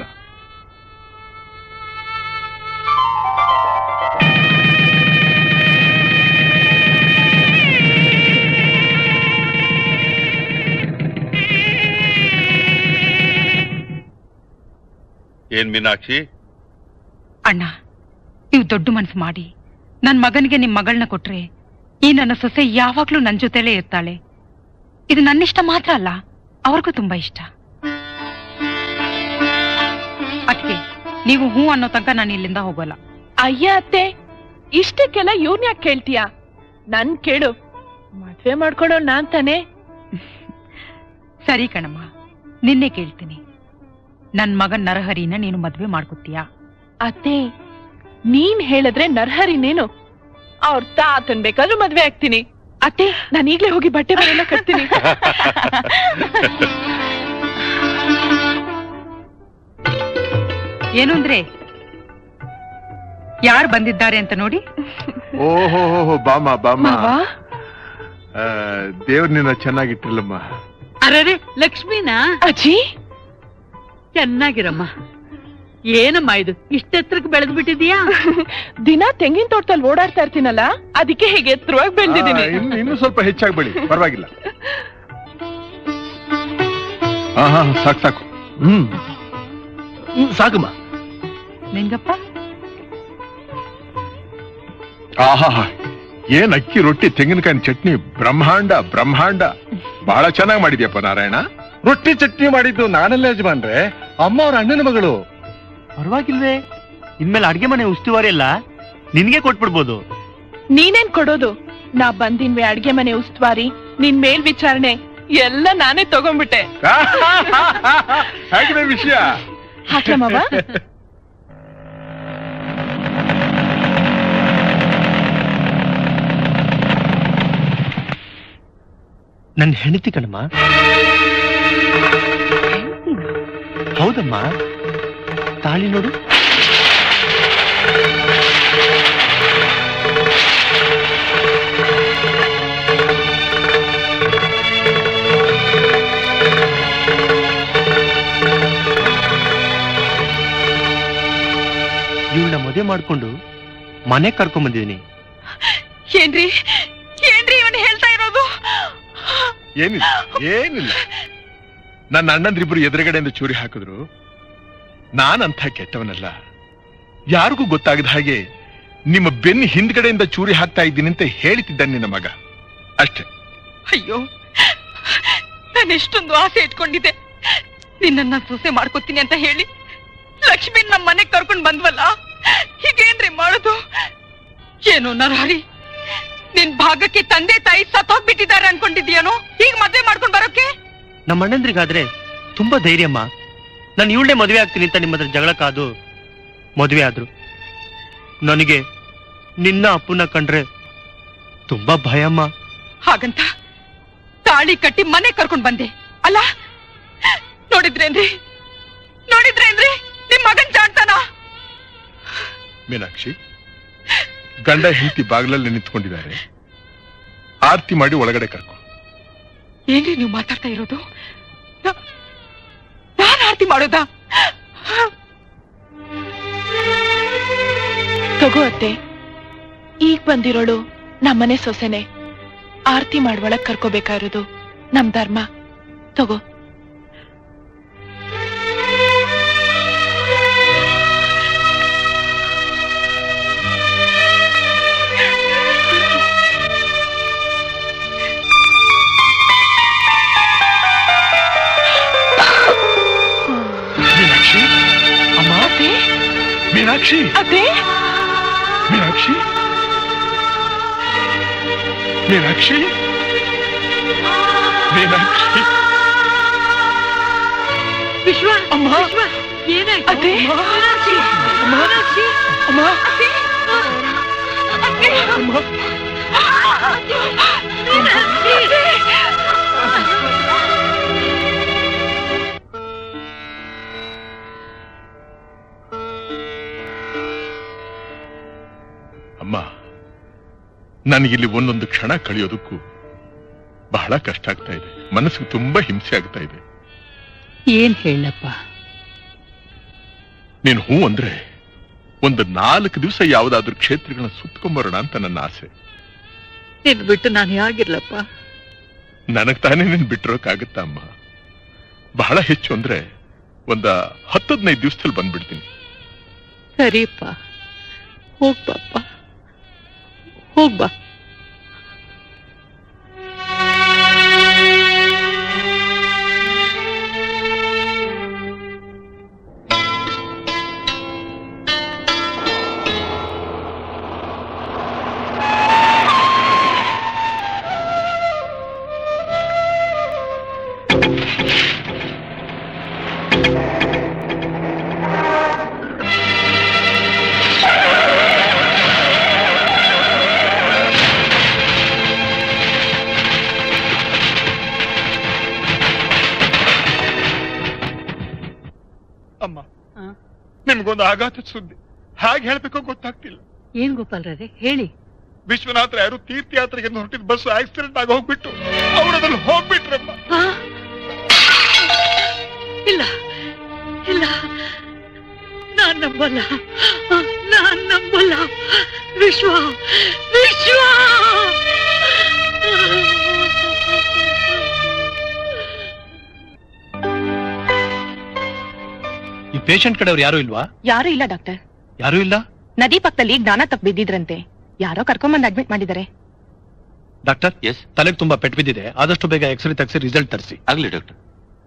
ಏನ್ ಮೀನಾಕ್ಷಿ ಅಣ್ಣ ನೀವು ದೊಡ್ಡ ಮನ್ಸು ಮಾಡಿ ನನ್ ಮಗನಿಗೆ ನಿಮ್ ಮಗಳನ್ನ ಕೊಟ್ರೆ ಈ ನನ್ನ ಸೊಸೆ ಯಾವಾಗ್ಲೂ ನನ್ ಜೊತೆಲೇ ಇರ್ತಾಳೆ ಇದು ನನ್ನಿಷ್ಟ ಮಾತ್ರ ಅಲ್ಲ ಅವ್ರಿಗೂ ತುಂಬಾ ಇಷ್ಟ ಅದಕ್ಕೆ ನೀವು ಹೂ ಅನ್ನೋ ತನಕ ನಾನು ಇಲ್ಲಿಂದ ಹೋಗೋಲ್ಲ ಅಯ್ಯ ಅತ್ತೆ ಇಷ್ಟಕ್ಕೆಲ್ಲ ಇವ್ನ್ ಯಾಕೆ ಕೇಳ್ತೀಯ ನನ್ ಕೇಳು ಮದ್ವೆ ಮಾಡ್ಕೊಳೋ ನಾನ್ ತಾನೇ ಸರಿ ಕಣಮ್ಮ ನಿನ್ನೆ ಕೇಳ್ತೀನಿ ನನ್ ಮಗನ್ ನರಹರಿನ ನೀನು ಮದ್ವೆ ಮಾಡ್ಕೊತೀಯಾ ಅತ್ತೆ ನೀನ್ ಹೇಳಿದ್ರೆ ನರ್ಹರಿನೇನು ಅವ್ರ ತಾತನ್ ಬೇಕಾದ್ರೂ ಮದ್ವೆ ಆಗ್ತೀನಿ ಅತ್ತೆ ನಾನು ಈಗ್ಲೇ ಹೋಗಿ ಬಟ್ಟೆ ಬರೆಲ್ಲ ಕಟ್ತೀನಿ ಏನು ಅಂದ್ರೆ ಯಾರು ಬಂದಿದ್ದಾರೆ ಅಂತ ನೋಡಿ ಓಹೋ ಹೋ ಬಾಮ ಬಾಮ ಮಾವ? ಆ, ದೇವ್ರು ನಿನ್ನ ಚೆನ್ನಾಗಿಟ್ಟಿಲ್ಲಮ್ಮ ಅರೆ ಲಕ್ಷ್ಮೀನಾ ಅಜ್ಜಿ ಚೆನ್ನಾಗಿರಮ್ಮ ಏನಮ್ಮ ಇದು ಇಷ್ಟೆತ್ರಕ್ಕೆ ಬೆಳೆದು ಬಿಟ್ಟಿದ್ಯಾ ದಿನ ತೆಂಗಿನ ತೋಟದಲ್ಲಿ ಓಡಾಡ್ತಾ ಇರ್ತೀನಲ್ಲ ಅದಕ್ಕೆ ಹೇಗೆ ಎತ್ತರವಾಗಿ ಬೆಳೆದಿದ್ದೀನಿ ಆ, ಇನ್ನು ಇನ್ನು ಸ್ವಲ್ಪ ಹೆಚ್ಚಾಗಿ ಬೆಳಿ ಪರವಾಗಿಲ್ಲ ಹಾ ಹಾ ಸಾಕು ಸಾಕು ಹ್ಮ್ ಹ್ಮ್, ಸಾಕಮ್ಮ ನಿಂಗಪ್ಪ ಆಹಾ ಏನ್ ಅಕ್ಕಿ ರೊಟ್ಟಿ ತೆಂಗಿನಕಾಯಿ ಚಟ್ನಿ ಬ್ರಹ್ಮಾಂಡ ಬ್ರಹ್ಮಾಂಡ ಬಹಳ ಚೆನ್ನಾಗಿ ಮಾಡಿದ್ಯಪ್ಪ ನಾರಾಯಣ ರೊಟ್ಟಿ ಚಟ್ನಿ ಮಾಡಿದ್ದು ನಾನಲ್ಲ ಯಜಮಾನ್ರೆ ಅಮ್ಮ ಅವ್ರ ಅಣ್ಣನ ಮಗಳು ಪರವಾಗಿಲ್ವೇ ಇನ್ಮೇಲೆ ಅಡ್ಗೆ ಮನೆ ಉಸ್ತುವಾರಿ ಎಲ್ಲ ನಿನ್ಗೆ ಕೊಟ್ಬಿಡ್ಬೋದು ನೀನೇನ್ ಕೊಡೋದು ನಾ ಬಂದಿನ್ವೆ ಅಡ್ಗೆ ಮನೆ ಉಸ್ತುವಾರಿ ನಿನ್ ಮೇಲ್ ವಿಚಾರಣೆ ಎಲ್ಲ ನಾನೇ ತಗೊಂಡ್ಬಿಟ್ಟೆ ಹೇಗಿದೆ ವಿಷಯ ಹಾಕ್ಲಮ್ಮವ ನನ್ನ ಹೆಂಡತಿ ಕಣಮ್ಮ ಹೌದಮ್ಮ ತಾಳಿ ನೋಡು ಇವಳನ್ನ ಮದುವೆ ಮಾಡ್ಕೊಂಡು ಮನೆ ಕರ್ಕೊಂಡ್ ಬಂದಿದ್ದೀನಿ ಏನ್ರಿ ಏನ್ರಿ ಇವನ್ ಹೇಳ್ತಾ ಇರೋದು ಏನಿಲ್ಲ ಏನಿಲ್ಲ ನನ್ನ ಅಣ್ಣಂದ್ರಿಬ್ರು ಎದುರುಗಡೆಯಿಂದ ಚೂರಿ ಹಾಕಿದ್ರು ನಾನಂಥ ಕೆಟ್ಟವನಲ್ಲ ಯಾರಿಗೂ ಗೊತ್ತಾಗದ ಹಾಗೆ ನಿಮ್ಮ ಬೆನ್ನು ಹಿಂದ್ಗಡೆಯಿಂದ ಚೂರಿ ಹಾಕ್ತಾ ಇದ್ದೀನಿ ಅಂತ ಹೇಳ್ತಿದ್ದ ನಿನ್ನ ಮಗ ಅಷ್ಟೇ ಅಯ್ಯೋ ನಾನು ಎಷ್ಟೊಂದು ಆಸೆ ಇಟ್ಕೊಂಡಿದ್ದೆ ನಿನ್ನನ್ನ ಸೊಸೆ ಮಾಡ್ಕೊತೀನಿ ಅಂತ ಹೇಳಿ ಲಕ್ಷ್ಮಿ ನಮ್ಮ ಮನೆಗ್ ಕರ್ಕೊಂಡ್ ಬಂದ್ವಲ್ಲ ಹೀಗೇನ್ರಿ ಮಾಡೋದು ಏನು ನರಹರಿ ನಿನ್ ಭಾಗಕ್ಕೆ ತಂದೆ ತಾಯಿ ಸತ್ತೋಗ್ಬಿಟ್ಟಿದ್ದಾರೆ ಅನ್ಕೊಂಡಿದ್ಯಾನೋ ಈಗ ಮದ್ವೆ ಮಾಡ್ಕೊಂಡ್ ಬರೋಕೆ ನಮ್ಮ ಅಣ್ಣಂದ್ರಿಗಾದ್ರೆ ತುಂಬಾ ಧೈರ್ಯಮ್ಮ ನಾನು ಇವಳೇ ಮದುವೆ ಆಗ್ತೀನಿ ಅಂತ ನಿಮ್ಮ ಹತ್ರ ಜಗಳ ಕಾದು ಮದುವೆ ಆದ್ರು ನನಗೆ ನಿನ್ನ ಅಪ್ಪನ ಕಂಡ್ರೆ ತುಂಬಾ ಭಯಮ್ಮ ಹಾಗಂತ ತಾಳಿ ಕಟ್ಟಿ ಮನೆ ಕರ್ಕೊಂಡ್ ಬಂದೆ ಅಲ್ಲ ನೋಡಿದ್ರೇನ್ರಿ ನೋಡಿದ್ರೇನ್ರಿ ನಿಮ್ ಮಗನ್ ಜಾಡ್ತಾನ ಮೀನಾಕ್ಷಿ ಗಂಡ ಹೆಂಡತಿ ಬಾಗಿಲಲ್ಲಿ ನಿಂತ್ಕೊಂಡಿದ್ದಾರೆ ಆರತಿ ಮಾಡಿ ಒಳಗಡೆ ಕರ್ಕೊ ಏನ್ರಿ ನೀವು ಮಾತಾಡ್ತಾ ಇರೋದು ನಾ- ನಾನ್ ಆರತಿ ಮಾಡೋದಾ ತಗೋ ಅತ್ತೆ ಈಗ ಬಂದಿರೋಳು ನಮ್ಮನೆ ಸೊಸೆನೆ ಆರತಿ ಮಾಡ್ವಳಕ್ ಕರ್ಕೋಬೇಕಾಗಿರೋದು ನಮ್ ಧರ್ಮ ತಗೋ ಮೀನಾಕ್ಷಿ ಅಮ್ಮ ಮೀನಾಕ್ಷಿ ಅದೇ ಮೀನಾಕ್ಷಿ ಮೀನಾಕ್ಷಿ ಮೀನಾಕ್ಷಿ ವಿಶ್ವ ಅಮ್ಮ ವಿಶ್ವ ಏನಾಯ್ತು ಅದೇ ಮೀನಾಕ್ಷಿ ಮೀನಾಕ್ಷಿ ಅಮ್ಮ ಅತ್ತೆ ಅತ್ತೆ ಅಮ್ಮ ನನಗಿಲ್ಲಿ ಒಂದೊಂದು ಕ್ಷಣ ಕಳೆಯೋದಕ್ಕೂ ಬಹಳ ಕಷ್ಟ ಆಗ್ತಾ ಇದೆ ಮನಸ್ಸಿಗೆ ತುಂಬಾ ಹಿಂಸೆ ಆಗ್ತಾ ಇದೆ ಏನ್ ಹೇಳಪ್ಪ ನೀನು ಹೂ ಅಂದ್ರೆ ಒಂದು ನಾಲ್ಕು ದಿವಸ ಯಾವುದಾದ್ರೂ ಕ್ಷೇತ್ರಗಳನ್ನ ಸುತ್ಕೊಂಬರೋಣ ಅಂತ ನನ್ನ ಆಸೆ ನಿನ್ ಬಿಟ್ಟು ನಾನು ಹೇಗಿರ್ಲಪ್ಪ ನನಗ್ ತಾನೇ ನೀನ್ ಬಿಟ್ಟಿರೋಕ್ಕಾಗತ್ತಾ ಅಮ್ಮ ಬಹಳ ಹೆಚ್ಚು ಅಂದ್ರೆ ಒಂದ ಹತ್ತದ್ನೈದು ದಿವಸದಲ್ಲಿ ಬಂದ್ಬಿಡ್ತೀನಿ ಸರಿಯಪ್ಪ ಹೋಗ್ಬಪ್ಪ ಹೋಗ್ಬಾ ಅಮ್ಮ ನಿಮ್ಗೊಂದು ಆಘಾತದ ಸುದ್ದಿ ಹಾಗೆ ಹೇಳ್ಬೇಕೋ ಗೊತ್ತಾಗ್ತಿಲ್ಲ ಏನ್ ಗೋಪಾಲ್ರೇ ಹೇಳಿ ವಿಶ್ವನಾಥ ಯಾರು ತೀರ್ಥಯಾತ್ರೆಗೆ ಹೊರಟಿದ್ ಬಸ್ ಆಕ್ಸಿಡೆಂಟ್ ಆಗಿ ಹೋಗ್ಬಿಟ್ಟು ಅವ್ರು ಅದ್ರಲ್ಲಿ ಹೋಗ್ಬಿಟ್ರಮ್ಮ ಆ? ಇಲ್ಲ ಇಲ್ಲ ನಾನ್ ನಂಬಲ್ಲ ಆ, ನಾನ್ ನಂಬಲ್ಲ ವಿಶ್ವ ವಿಶ್ವ ಈ ಪೇಷಂಟ್ ಕಡೆಯವ್ರು ಯಾರು ಇಲ್ವಾ ಯಾರು ಇಲ್ಲ ಡಾಕ್ಟರ್ ಯಾರು ಇಲ್ಲ ನದಿ ಪಕ್ಕದಲ್ಲಿ ಜ್ಞಾನ ತಪ್ಪು ಬಿದ್ದಿದ್ರಂತೆ ಯಾರೋ ಕರ್ಕೊಂಬಂದ್ ಅಡ್ಮಿಟ್ ಮಾಡಿದ್ದಾರೆ ಡಾಕ್ಟರ್ ಎಸ್ ತಲೆಗೆ ತುಂಬಾ ಪೆಟ್ಟು ಬಿದ್ದಿದೆ ಆದಷ್ಟು ಬೇಗ ಎಕ್ಸ್ರೇ ತೆಗೆಸಿ ರಿಸಲ್ಟ್ ತರಿಸಿ ಆಗ್ಲಿ ಡಾಕ್ಟರ್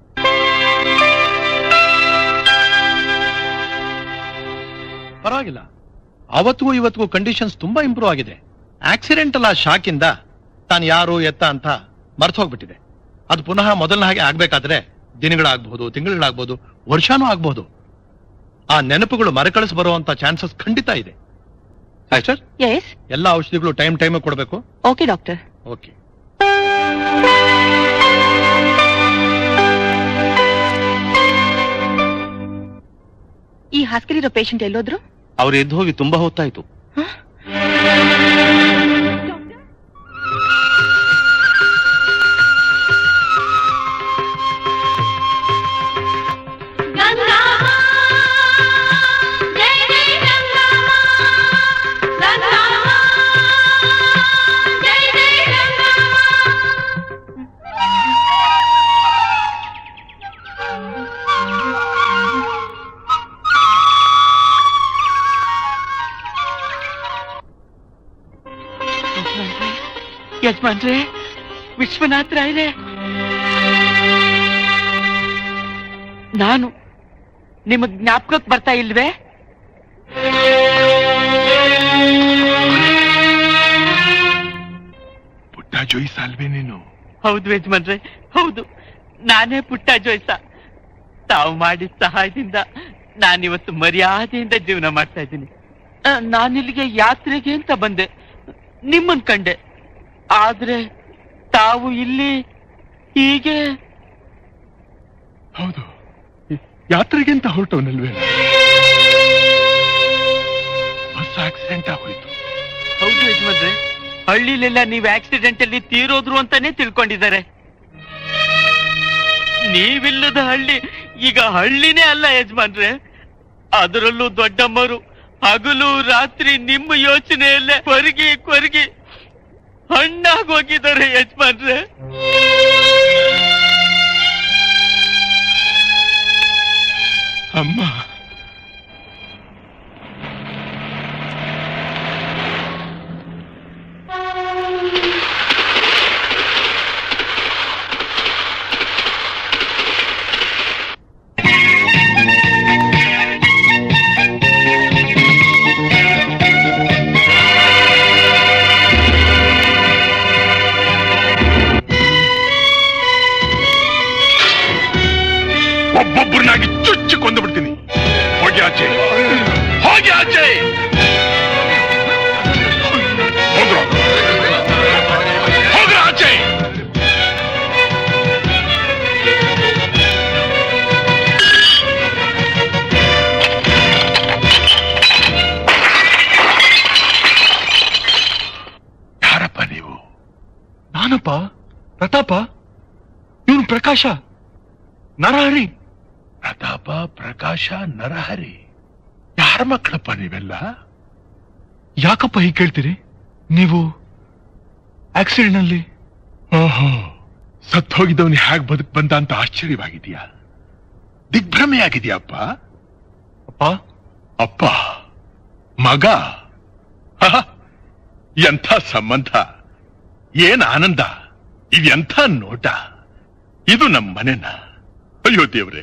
ಪರವಾಗಿಲ್ಲ ಅವತ್ತಿಗೂ ಇವತ್ತಿಗೂ ಕಂಡೀಷನ್ಸ್ ತುಂಬಾ ಇಂಪ್ರೂವ್ ಆಗಿದೆ ಆಕ್ಸಿಡೆಂಟಲ್ ಆ ಶಾಕ್ ಇಂದ ತಾನು ಯಾರು ಎತ್ತ ಅಂತ ಮರ್ತು ಹೋಗ್ಬಿಟ್ಟಿದೆ ಅದು ಪುನಃ ಮೊದಲನ ಹಾಗೆ ಆಗ್ಬೇಕಾದ್ರೆ ದಿನಗಳಾಗ್ಬಹುದು ತಿಂಗಳುಗಳಾಗ್ಬಹುದು ವರ್ಷಾನೂ ಆಗ್ಬಹುದು ಆ ನೆನಪುಗಳು ಮರುಕಳಿಸಿ ಬರುವಂತ ಚಾನ್ಸಸ್ ಖಂಡಿತ ಇದೆ ಡಾಕ್ಟರ್ ಎಸ್ ಎಲ್ಲ ಔಷಧಿಗಳು ಟೈಮ್ ಟೈಮ್ ಕೊಡಬೇಕು ಓಕೆ ಡಾಕ್ಟರ್ ಓಕೆ ಈ ಹಾಸ್ಕಲಿರೋ ಪೇಷಂಟ್ ಎಲ್ಲೋದ್ರು ಅವ್ರು ಎದ್ದು ಹೋಗಿ ತುಂಬಾ ಹೊತ್ತಾಯ್ತು ಯಜಮಾನ್ರೆ ವಿಶ್ವನಾಥ್ ರಾಯ್ರೆ ನಾನು ನಿಮಗ್ ಜ್ಞಾಪಕಕ್ಕೆ ಬರ್ತಾ ಇಲ್ವೇ ಪುಟ್ಟ ಜೋಯಿಸ್ ಅಲ್ವೇ ನೀನು ಹೌದು ಯಜಮಾನ್ರೆ ಹೌದು ನಾನೇ ಪುಟ್ಟ ಜೋಯ್ಸ ತಾವು ಮಾಡಿದ ಸಹಾಯದಿಂದ ನಾನಿವತ್ತು ಮರ್ಯಾದೆಯಿಂದ ಜೀವನ ಮಾಡ್ತಾ ಇದ್ದೀನಿ ಆ, ನಾನಿಲ್ಲಿಗೆ ಯಾತ್ರೆಗೆ ಅಂತ ಬಂದೆ ನಿಮ್ಮನ್ ಕಂಡೆ ಆದ್ರೆ ತಾವು ಇಲ್ಲಿ ಹೀಗೆ ಹೌದು ಯಾತ್ರೆಗೆ ಅಂತ ಹೊರಟವನಲ್ವೇ ಆಕ್ಸಿಡೆಂಟ್ ಆಗೋಯ್ತು ಹೌದು ಯಜಮಾನ್ರೆ ಹಳ್ಳಿಲೆಲ್ಲ ನೀವ್ ಆಕ್ಸಿಡೆಂಟ್ ಅಲ್ಲಿ ತೀರೋದ್ರು ಅಂತಾನೆ ತಿಳ್ಕೊಂಡಿದ್ದಾರೆ ನೀವಿಲ್ಲದ ಹಳ್ಳಿ ಈಗ ಹಳ್ಳಿನೇ ಅಲ್ಲ ಯಜಮಾನ್ರೆ ಅದರಲ್ಲೂ ದೊಡ್ಡಮ್ಮರು ಹಗಲು ರಾತ್ರಿ ನಿಮ್ಮ ಯೋಚನೆಯಲ್ಲೇ ಕೊರಗಿ ಕೊರಗಿ ಹಣ್ಣಾಗಿ ಹೋಗಿದ್ದಾರೆ ಯಜಮಾನ್ರೆ ಅಮ್ಮ ಒಬ್ಬೊಬ್ಬರನ್ನಾಗಿ ಚುಚ್ಚಿ ಕೊಂದು ಬಿಡ್ತೀನಿ ಹೋಗಿ ಆಚೆ ಹೋಗಿ ಆಚೆ ಹೋಗ್ರು ಹೋಗ್ರ ಆಚೆ ಯಾರಪ್ಪ ನೀವು ನಾನಪ್ಪ ಪ್ರತಾಪ ಇವನು ಪ್ರಕಾಶ ನರಹರಿ ಪ್ರತಾಪ ಪ್ರಕಾಶ ನರಹರಿ ಯಾರ ಮಕ್ಕಳಪ್ಪ ನೀವೆಲ್ಲ ಯಾಕಪ್ಪ ಹೀಗೆ ಕೇಳ್ತೀರಿ ನೀವು ಆಕ್ಸಿಡೆಂಟ್ ನಲ್ಲಿ ಓಹೋ ಸತ್ ಹೋಗಿದ್ದವನು ಹ್ಯಾಗ್ ಬದುಕ್ ಬಂದ ಅಂತ ಆಶ್ಚರ್ಯವಾಗಿದೆಯಾ ದಿಗ್ಭ್ರಮೆಯಾಗಿದೆಯಪ್ಪ ಅಪ್ಪ ಅಪ್ಪ ಮಗ ಆಹಾ, ಎಂಥ ಸಂಬಂಧ ಏನ್ ಆನಂದ ಇದೆಂಥ ನೋಟ ಇದು ನಮ್ಮ ಮನೆನ ಅಯ್ಯೋ ದೇವ್ರೆ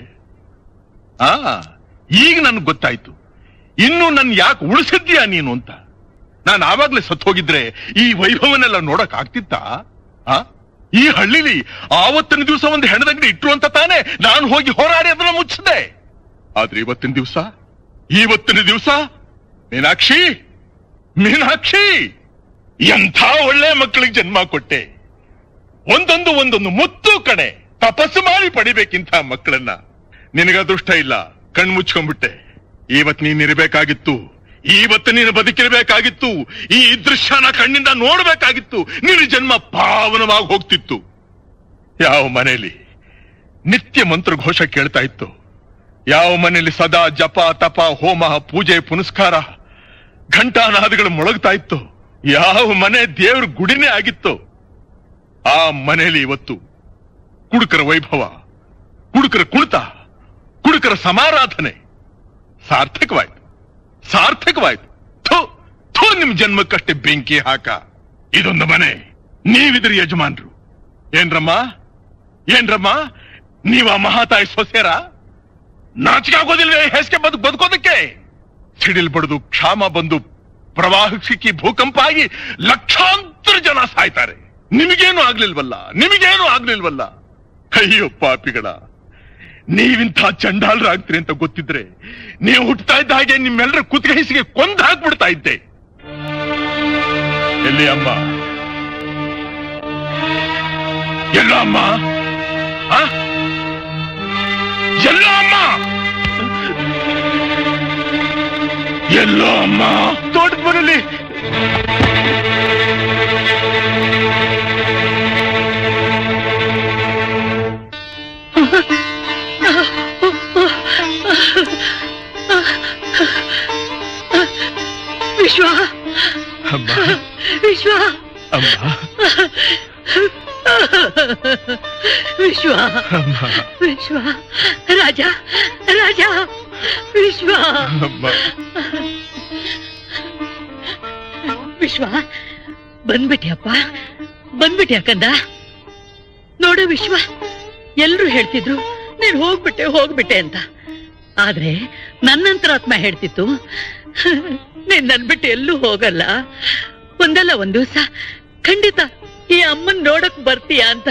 ಆ ಈಗ ನನ್ಗೆ ಗೊತ್ತಾಯ್ತು ಇನ್ನು ನನ್ ಯಾಕೆ ಉಳಿಸಿದ್ಯಾ ನೀನು ಅಂತ ನಾನು ಆವಾಗ್ಲೇ ಸತ್ ಹೋಗಿದ್ರೆ ಈ ವೈಭವನೆಲ್ಲ ನೋಡಕ್ ಆಗ್ತಿತ್ತಾ ಆ ಈ ಹಳ್ಳಿಲಿ ಆವತ್ತಿನ ದಿವಸ ಒಂದು ಹೆಣದಂಗಡಿ ಇಟ್ರು ಅಂತ ತಾನೇ ನಾನು ಹೋಗಿ ಹೋರಾಡಿ ಅದನ್ನ ಮುಚ್ಚಿದೆ ಆದ್ರೆ ಇವತ್ತಿನ ದಿವಸ ಇವತ್ತಿನ ದಿವಸ ಮೀನಾಕ್ಷಿ ಮೀನಾಕ್ಷಿ ಎಂಥ ಒಳ್ಳೆ ಮಕ್ಕಳಿಗೆ ಜನ್ಮ ಕೊಟ್ಟೆ ಒಂದೊಂದು ಒಂದೊಂದು ಮುತ್ತು ಕಣೆ ತಪಸ್ಸು ಮಾಡಿ ಪಡಿಬೇಕಿಂತ ಮಕ್ಕಳನ್ನ ನಿನಗ ಅದೃಷ್ಟ ಇಲ್ಲ ಕಣ್ ಮುಚ್ಕೊಂಡ್ಬಿಟ್ಟೆ ಇವತ್ ನೀನ್ ಇರಬೇಕಾಗಿತ್ತು ಇವತ್ತು ನೀನು ಬದುಕಿರ್ಬೇಕಾಗಿತ್ತು ಈ ದೃಶ್ಯನ ಕಣ್ಣಿಂದ ನೋಡ್ಬೇಕಾಗಿತ್ತು ನಿನ್ನ ಜನ್ಮ ಪಾವನವಾಗಿ ಹೋಗ್ತಿತ್ತು ಯಾವ ಮನೆಯಲ್ಲಿ ನಿತ್ಯ ಮಂತ್ರ ಘೋಷ ಕೇಳ್ತಾ ಇತ್ತು ಯಾವ ಮನೆಯಲ್ಲಿ ಸದಾ ಜಪ ತಪ ಹೋಮ ಪೂಜೆ ಪುನಸ್ಕಾರ ಘಂಟಾನಾದಗಳು ಮೊಳಗ್ತಾ ಇತ್ತು ಯಾವ ಮನೆ ದೇವ್ರ ಗುಡಿನೇ ಆಗಿತ್ತು ಆ ಮನೆಯಲ್ಲಿ ಇವತ್ತು ಕುಡುಕರ ವೈಭವ ಕುಡುಕರ ಕುಣಿತ ಕುಡುಕರ ಸಮಾರಾಧನೆ ಸಾರ್ಥಕವಾಯ್ತು ಸಾರ್ಥಕವಾಯ್ತು ಥು ಥು ನಿಮ್ ಜನ್ಮಕ್ಕಷ್ಟೇ ಬೆಂಕಿ ಹಾಕ ಇದೊಂದು ಮನೆ ನೀವಿದ್ರಿ ಯಜಮಾನ್ರು ಏನ್ರಮ್ಮ ಏನ್ರಮ್ಮ ನೀವ ಮಹಾತಾಯಿ ಸೊಸೆರ ನಾಚಿಕೆ ಆಗೋದಿಲ್ವೇ ಹೆಸ್ಗೆ ಬದುಕು ಬದುಕೋದಕ್ಕೆ ಸಿಡಿಲ್ ಬಡಿದು ಕ್ಷಾಮ ಬಂದು ಪ್ರವಾಹ ಸಿಕ್ಕಿ ಭೂಕಂಪ ಆಗಿ ಲಕ್ಷಾಂತರ ಜನ ಸಾಯ್ತಾರೆ ನಿಮಗೇನು ಆಗ್ಲಿಲ್ವಲ್ಲ ನಿಮಗೇನು ಆಗ್ಲಿಲ್ವಲ್ಲ ಅಯ್ಯೋ ಪಾಪಿಗಳ ನೀವಿಂಥ ಚಂಡಾಲರಾಗ್ತೀರಿ ಅಂತ ಗೊತ್ತಿದ್ರೆ ನೀವು ಹುಟ್ಟುತ್ತಾ ಇದ್ದ ಹಾಗೆ ನಿಮ್ಮೆಲ್ಲರ ಕುತ್ತಿಗೆ ಕೊಂದು ಹಾಕ್ಬಿಡ್ತಾ ಇದ್ದೆ ಎಲ್ಲಿ ಅಮ್ಮ ಎಲ್ಲ ಅಮ್ಮ ಆ? ಎಲ್ಲ ಅಮ್ಮ ಎಲ್ಲೋ ಅಮ್ಮ ತೋಟದ ಮನೇಲಿ ವಿಶ್ವ ಅಮ್ಮ ವಿಶ್ವ ಅಮ್ಮ ವಿಶ್ವ ಅಮ್ಮ ವಿಶ್ವ ರಾಜ ರಾಜ ವಿಶ್ವ ಅಮ್ಮ ವಿಶ್ವ ಬಂದ್ಬಿಟ್ಯಪ್ಪ ಬಂದ್ಬಿಟ್ಯಾ ಕಂದ ನೋಡು ವಿಶ್ವ ಎಲ್ರು ಹೇಳ್ತಿದ್ರು ನೀನ್ ಹೋಗ್ಬಿಟ್ಟೆ ಹೋಗ್ಬಿಟ್ಟೆ ಅಂತ ಆದ್ರೆ ನನ್ನಂತರಾತ್ಮ ಹೇಳ್ತಿತ್ತು ನೀನ್ ನನ್ ಬಿಟ್ಟು ಎಲ್ಲೂ ಹೋಗಲ್ಲ ಒಂದಲ್ಲ ಒಂದ್ ದಿವ್ಸ ಖಂಡಿತ ಈ ಅಮ್ಮನ್ ನೋಡಕ್ ಬರ್ತೀಯ ಅಂತ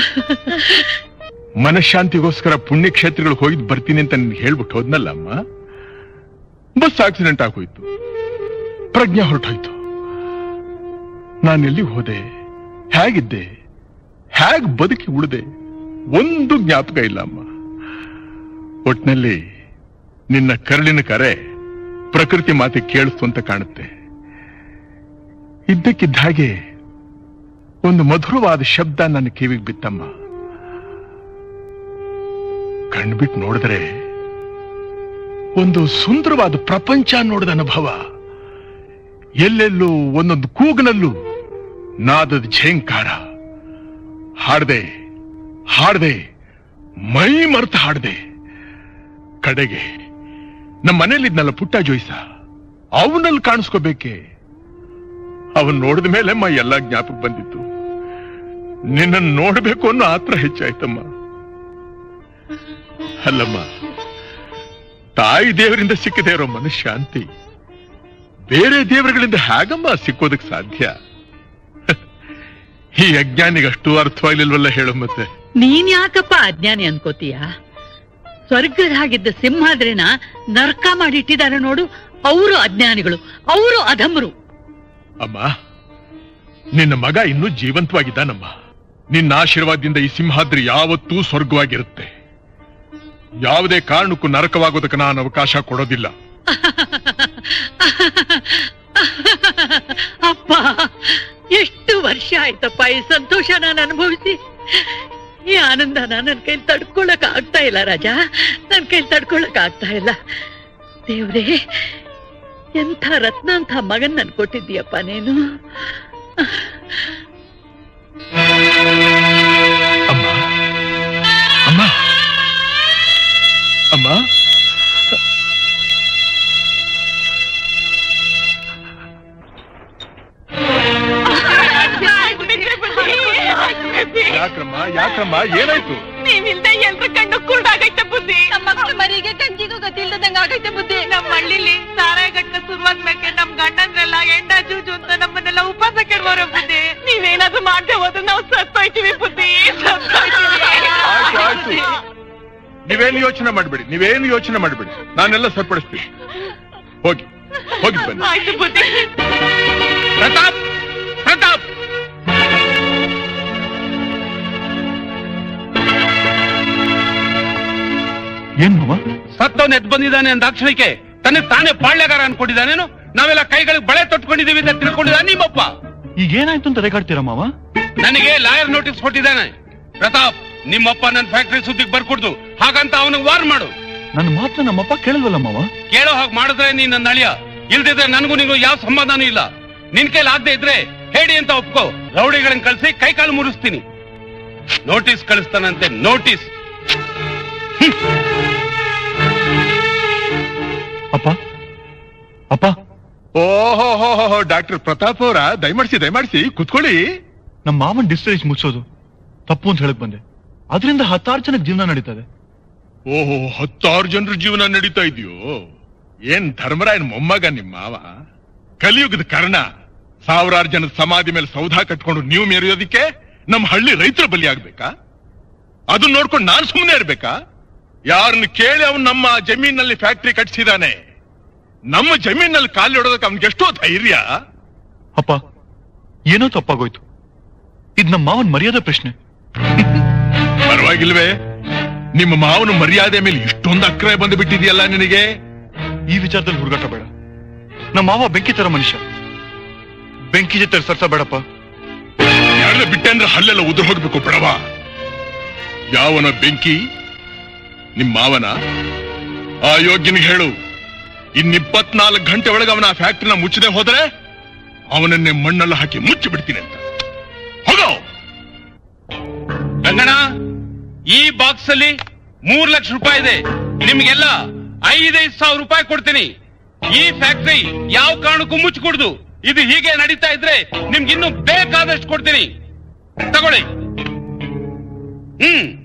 ಮನಃಶಾಂತಿಗೋಸ್ಕರ ಪುಣ್ಯಕ್ಷೇತ್ರಗಳು ಹೋಗಿದ್ ಬರ್ತೀನಿ ಅಂತ ನಿನ್ಗೆ ಹೇಳ್ಬಿಟ್ಟು ಹೋದ್ನಲ್ಲ ಅಮ್ಮ ಬಸ್ ಆಕ್ಸಿಡೆಂಟ್ ಆಗೋಯ್ತು ಪ್ರಜ್ಞೆ ಹೊರಟೋಯ್ತು ನಾನು ಎಲ್ಲಿ ಹೋದೆ ಹೇಗಿದ್ದೆ ಹೇಗ್ ಬದುಕಿ ಉಳಿದೆ ಒಂದು ಜ್ಞಾಪಕ ಇಲ್ಲ ಅಮ್ಮ ಒಟ್ನಲ್ಲಿ ನಿನ್ನ ಕರಳಿನ ಕರೆ ಪ್ರಕೃತಿ ಮಾತೆ ಕೇಳಿಸ್ತು ಅಂತ ಕಾಣುತ್ತೆ ಇದ್ದಕ್ಕಿದ್ದ ಹಾಗೆ ಒಂದು ಮಧುರವಾದ ಶಬ್ದ ನನ್ನ ಕಿವಿಗೆ ಬಿತ್ತಮ್ಮ ಕಣ್ಬಿಟ್ಟು ನೋಡಿದ್ರೆ ಒಂದು ಸುಂದರವಾದ ಪ್ರಪಂಚ ನೋಡಿದ ಅನುಭವ ಎಲ್ಲೆಲ್ಲೂ ಒಂದೊಂದು ಕೂಗಿನಲ್ಲೂ ನಾದದ ಝೇಂಕಾರ ಹಾಡ್ದೆ ಹಾಡ್ದೆ ಮೈ ಮರ್ತು ಹಾಡ್ದೆ ಕಡೆಗೆ ನಮ್ಮ ಮನೇಲಿದ್ನಲ್ಲ ಪುಟ್ಟ ಜೋಯ್ಸ ಅವನಲ್ಲಿ ಕಾಣಿಸ್ಕೋಬೇಕೆ ಅವನ್ ನೋಡಿದ ಮೇಲೆ ಮೈ ಎಲ್ಲ ಜ್ಞಾಪಕ ಬಂದಿತ್ತು ನಿನ್ನನ್ನು ನೋಡ್ಬೇಕು ಅನ್ನೋ ಆತ್ರ ಹೆಚ್ಚಾಯ್ತಮ್ಮ ಅಲ್ಲಮ್ಮ ತಾಯಿ ದೇವರಿಂದ ಸಿಕ್ಕದೇ ಇರೋ ಮನಃಶಾಂತಿ ಬೇರೆ ದೇವರುಗಳಿಂದ ಹೇಗಮ್ಮ ಸಿಕ್ಕೋದಕ್ ಸಾಧ್ಯ ಈ ಅಜ್ಞಾನಿಗೆ ಅಷ್ಟು ಅರ್ಥವಾಗ್ಲಿಲ್ವಲ್ಲ ಹೇಳು ಮತ್ತೆ ನೀನ್ ಯಾಕಪ್ಪ ಅಜ್ಞಾನಿ ಅನ್ಕೋತೀಯ ಸ್ವರ್ಗದ ಹಾಗಿದ್ದ ಸಿಂಹಾದ್ರಿನ ನರ್ಕ ಮಾಡಿಟ್ಟಿದ್ದಾರೆ ನೋಡು ಅವರು ಅಜ್ಞಾನಿಗಳು ಅವರು ಅಧಮರು ಅಮ್ಮ ನಿನ್ನ ಮಗ ಇನ್ನೂ ಜೀವಂತವಾಗಿದ್ದಾನಮ್ಮ ನಿನ್ನ ಆಶೀರ್ವಾದದಿಂದ ಈ ಸಿಂಹಾದ್ರಿ ಯಾವತ್ತೂ ಸ್ವರ್ಗವಾಗಿರುತ್ತೆ ಯಾವುದೇ ಕಾರಣಕ್ಕೂ ನರಕವಾಗೋದಕ್ಕೆ ನಾನು ಅವಕಾಶ ಕೊಡೋದಿಲ್ಲ ಅಪ್ಪ ಎಷ್ಟು ವರ್ಷ ಆಯ್ತಪ್ಪ ಈ ಸಂತೋಷ ನಾನು ಅನುಭವಿಸಿ ಈ ಆನಂದ ನನ್ನ ಕೈಲಿ ತಡ್ಕೊಳಕ್ ಆಗ್ತಾ ಇಲ್ಲ ರಾಜ ನನ್ ಕೈಲಿ ತಡ್ಕೊಳಕ್ ಆಗ್ತಾ ಇಲ್ಲ ದೇವ್ರೇ ಎಂಥ ರತ್ನ ಅಂತ ಮಗನ್ ನನ್ ಕೊಟ್ಟಿದ್ದೀಯಪ್ಪ ನೀನು ಅಮ್ಮ ಅಮ್ಮ ಯಾಕ್ರಮ್ಮ ಯಾಕ್ರಮ್ಮ ಏನಾಯ್ತು ನೀವಿಲ್ದೆ ಎಲ್ರ ಕಣ್ಣು ಕುರುಡಾಗೈತೆ ಬುದ್ಧಿ ನಮ್ಮ ಮಕ್ಕಳ ಮರಿಗೆ ಗಂಜಿಗೂ ಗೊತ್ತಿಲ್ದಂಗ ಆಗೈತೆ ಬುದ್ಧಿ ನಮ್ಮ ಹಳ್ಳಿಲಿ ಸಾರಾಯ ಗಟ್ಕ ಶುರುವಾದ್ಮೇಲೆ ನಮ್ ಗಂಡಂದ್ರೆಲ್ಲ ಎಂಡ ಜೂಜು ಅಂತ ನಮ್ಮನ್ನೆಲ್ಲ ಉಪವಾಸ ಕೆಡವರ ಬುದ್ಧಿ ನೀವೇನಾದ್ರೂ ಮಾಡ್ದೆ ಹೋದ್ರೆ ನಾವು ಸತ್ತೋಯ್ತೀವಿ ಬುದ್ಧಿ ಆಯ್ತು ಆಯ್ತು ನೀವೇನು ಯೋಚನೆ ಮಾಡ್ಬೇಡಿ ನೀವೇನು ಯೋಚನೆ ಮಾಡ್ಬೇಡಿ ನಾನೆಲ್ಲ ಸರಿಪಡಿಸ್ತೀನಿ ಹೋಗಿ ಹೋಗಿ ಬನ್ನಿ ಆಯ್ತು ಬುದ್ಧಿ ಪ್ರತಾಪ್ ಪ್ರತಾಪ್ ಏನ್ ಮಾವ ಸತ್ತವನ್ ಎದ್ ಬಂದಿದ್ದಾನೆ ಅಂದಾಕ್ಷಣಕ್ಕೆ ತನಗೆ ತಾನೇ ಪಾಳ್ಯಗಾರ ಅನ್ಕೊಂಡಿದ್ದಾನೇನು ನಾವೆಲ್ಲ ಕೈಗಳಿಗೆ ಬಳೆ ತೊಟ್ಕೊಂಡಿದೀವಿ ಅಂತ ತಿಳ್ಕೊಂಡಿದ್ದಾನೆ ನಿಮ್ಮಪ್ಪ ಈಗ ಏನಾಯ್ತು ಅಂತ ರೇಗಾಡ್ತೀರಾ ಮಾವ ನನಗೆ ಲಾಯರ್ ನೋಟಿಸ್ ಕೊಟ್ಟಿದ್ದಾನೆ ಪ್ರತಾಪ್ ನಿಮ್ಮಪ್ಪ ನನ್ನ ಫ್ಯಾಕ್ಟರಿ ಸುದ್ದಿಗೆ ಬರ್ಕೊಡ್ದು ಹಾಗಂತ ಅವನಿಗೆ ವಾರ್ ಮಾಡು ನನ್ನ ಮಾತ್ರ ನಮ್ಮಪ್ಪ ಕೇಳಲ್ವಲ್ಲ ಮಾವ ಕೇಳೋ ಹಾಗೆ ಮಾಡಿದ್ರೆ ನೀನ್ ನನ್ನ ಅಳಿಯ ಇಲ್ದಿದ್ರೆ ನನಗೂ ನಿಂಗೂ ಯಾವ ಸಂಬಂಧನೂ ಇಲ್ಲ ನಿನ್ ಕೈಲಿ ಆಗದೆ ಇದ್ರೆ ಹೇಳಿ ಅಂತ ಒಪ್ಕೋ ರೌಡಿಗಳನ್ನ ಕಳ್ಸಿ ಕೈ ಕಾಲು ಮುರಿಸ್ತೀನಿ ನೋಟಿಸ್ ಕಳಿಸ್ತಾನಂತೆ ನೋಟಿಸ್ ಅಪ್ಪ ಅಪ್ಪ ಓಹೋ ಹೋ ಡಾಕ್ಟರ್ ಪ್ರತಾಪ್ ಅವರ ದಯಮಾಡಿಸಿ ದಯಮಾಡಿಸಿ ಕುತ್ಕೊಳ್ಳಿ ನಮ್ಮ ಮಾವನ್ ಡಿಸ್ಟರೇಜ್ ಮುಗಿಸೋದು ತಪ್ಪು ಅಂತ ಹೇಳಕ್ ಬಂದೆ ಅದರಿಂದ ಹತ್ತಾರು ಜನಕ್ಕೆ ಜೀವನ ನಡೀತದೆ ಓಹೋ ಹತ್ತಾರು ಜನರ ಜೀವನ ನಡೀತಾ ಇದೆಯೋ ಏನ್ ಧರ್ಮರಾಯನ್ ಮೊಮ್ಮಗ ನಿಮ್ಮ ಮಾವ ಕಲಿಯುಗದ ಕರ್ಣ ಸಾವಿರಾರು ಜನದ ಸಮಾಧಿ ಮೇಲೆ ಸೌಧ ಕಟ್ಕೊಂಡು ನೀವು ಮೆರೆಯೋದಿಕ್ಕೆ ನಮ್ಮ ಹಳ್ಳಿ ರೈತರ ಬಲಿ ಆಗ್ಬೇಕಾ ಅದನ್ನ ನೋಡ್ಕೊಂಡು ನಾನ್ ಸುಮ್ಮನೆ ಇರ್ಬೇಕಾ ಯಾರನ್ನ ಕೇಳಿ ಅವನು ನಮ್ಮ ಜಮೀನಲ್ಲಿ ಫ್ಯಾಕ್ಟರಿ ಕಟ್ಸಿದಾನೆ ನಮ್ಮ ಜಮೀನಲ್ಲಿ ಕಾಲು ಹೊಡೋದಕ್ಕೆ ಅವ್ನಿಗೆ ಎಷ್ಟೋ ಧೈರ್ಯ ಅಪ್ಪ ಏನೋ ತಪ್ಪಾಗೋಯ್ತು ಇದ್ ನಮ್ಮ ಮಾವನ್ ಮರ್ಯಾದೆ ಪ್ರಶ್ನೆ ಪರವಾಗಿಲ್ವೇ ನಿಮ್ಮ ಮಾವನ ಮರ್ಯಾದೆ ಮೇಲೆ ಇಷ್ಟೊಂದು ಅಕ್ರಯ ಬಂದು ಬಿಟ್ಟಿದೆಯಲ್ಲ ನಿನಗೆ ಈ ವಿಚಾರದಲ್ಲಿ ಹುಡುಗಾಟ ಬೇಡ ನಮ್ಮ ಮಾವ ಬೆಂಕಿ ತರ ಮನುಷ್ಯ ಬೆಂಕಿ ಜೊತೆ ಸರ್ಸ ಬೇಡಪ್ಪ ಯಾರನ್ನ ಬಿಟ್ಟೆ ಅಂದ್ರೆ ಹಲ್ಲೆಲ್ಲ ಉದುರು ಹೋಗ್ಬೇಕು ಬಿಡವ ಯಾವನ ಬೆಂಕಿ ನಿಮ್ ಮಾವನ ಆ ಯೋಗ್ಯನಿಗೆ ಹೇಳು ಇನ್ ಇಪ್ಪತ್ನಾಲ್ಕು ಗಂಟೆ ಒಳಗೆ ಅವನ ಆ ಫ್ಯಾಕ್ಟ್ರಿನ ಮುಚ್ಚದೆ ಹೋದ್ರೆ ಅವನನ್ನೇ ಮಣ್ಣಲ್ಲಿ ಹಾಕಿ ಮುಚ್ಚಿ ಬಿಡ್ತೀನಿ ಅಂತ ಹೋಗೋ ರಂಗಣ ಈ ಬಾಕ್ಸ್ ಅಲ್ಲಿ ಮೂರ್ ಲಕ್ಷ ರೂಪಾಯಿ ಇದೆ ನಿಮ್ಗೆಲ್ಲ ಐದೈದು ಸಾವಿರ ರೂಪಾಯಿ ಕೊಡ್ತೀನಿ ಈ ಫ್ಯಾಕ್ಟರಿ ಯಾವ ಕಾರಣಕ್ಕೂ ಮುಚ್ಚಿಕೊಡ್ದು ಇದು ಹೀಗೆ ನಡೀತಾ ಇದ್ರೆ ನಿಮ್ಗೆ ಇನ್ನು ಬೇಕಾದಷ್ಟು ಕೊಡ್ತೀನಿ ತಗೊಳ್ಳಿ ಹ್ಮ್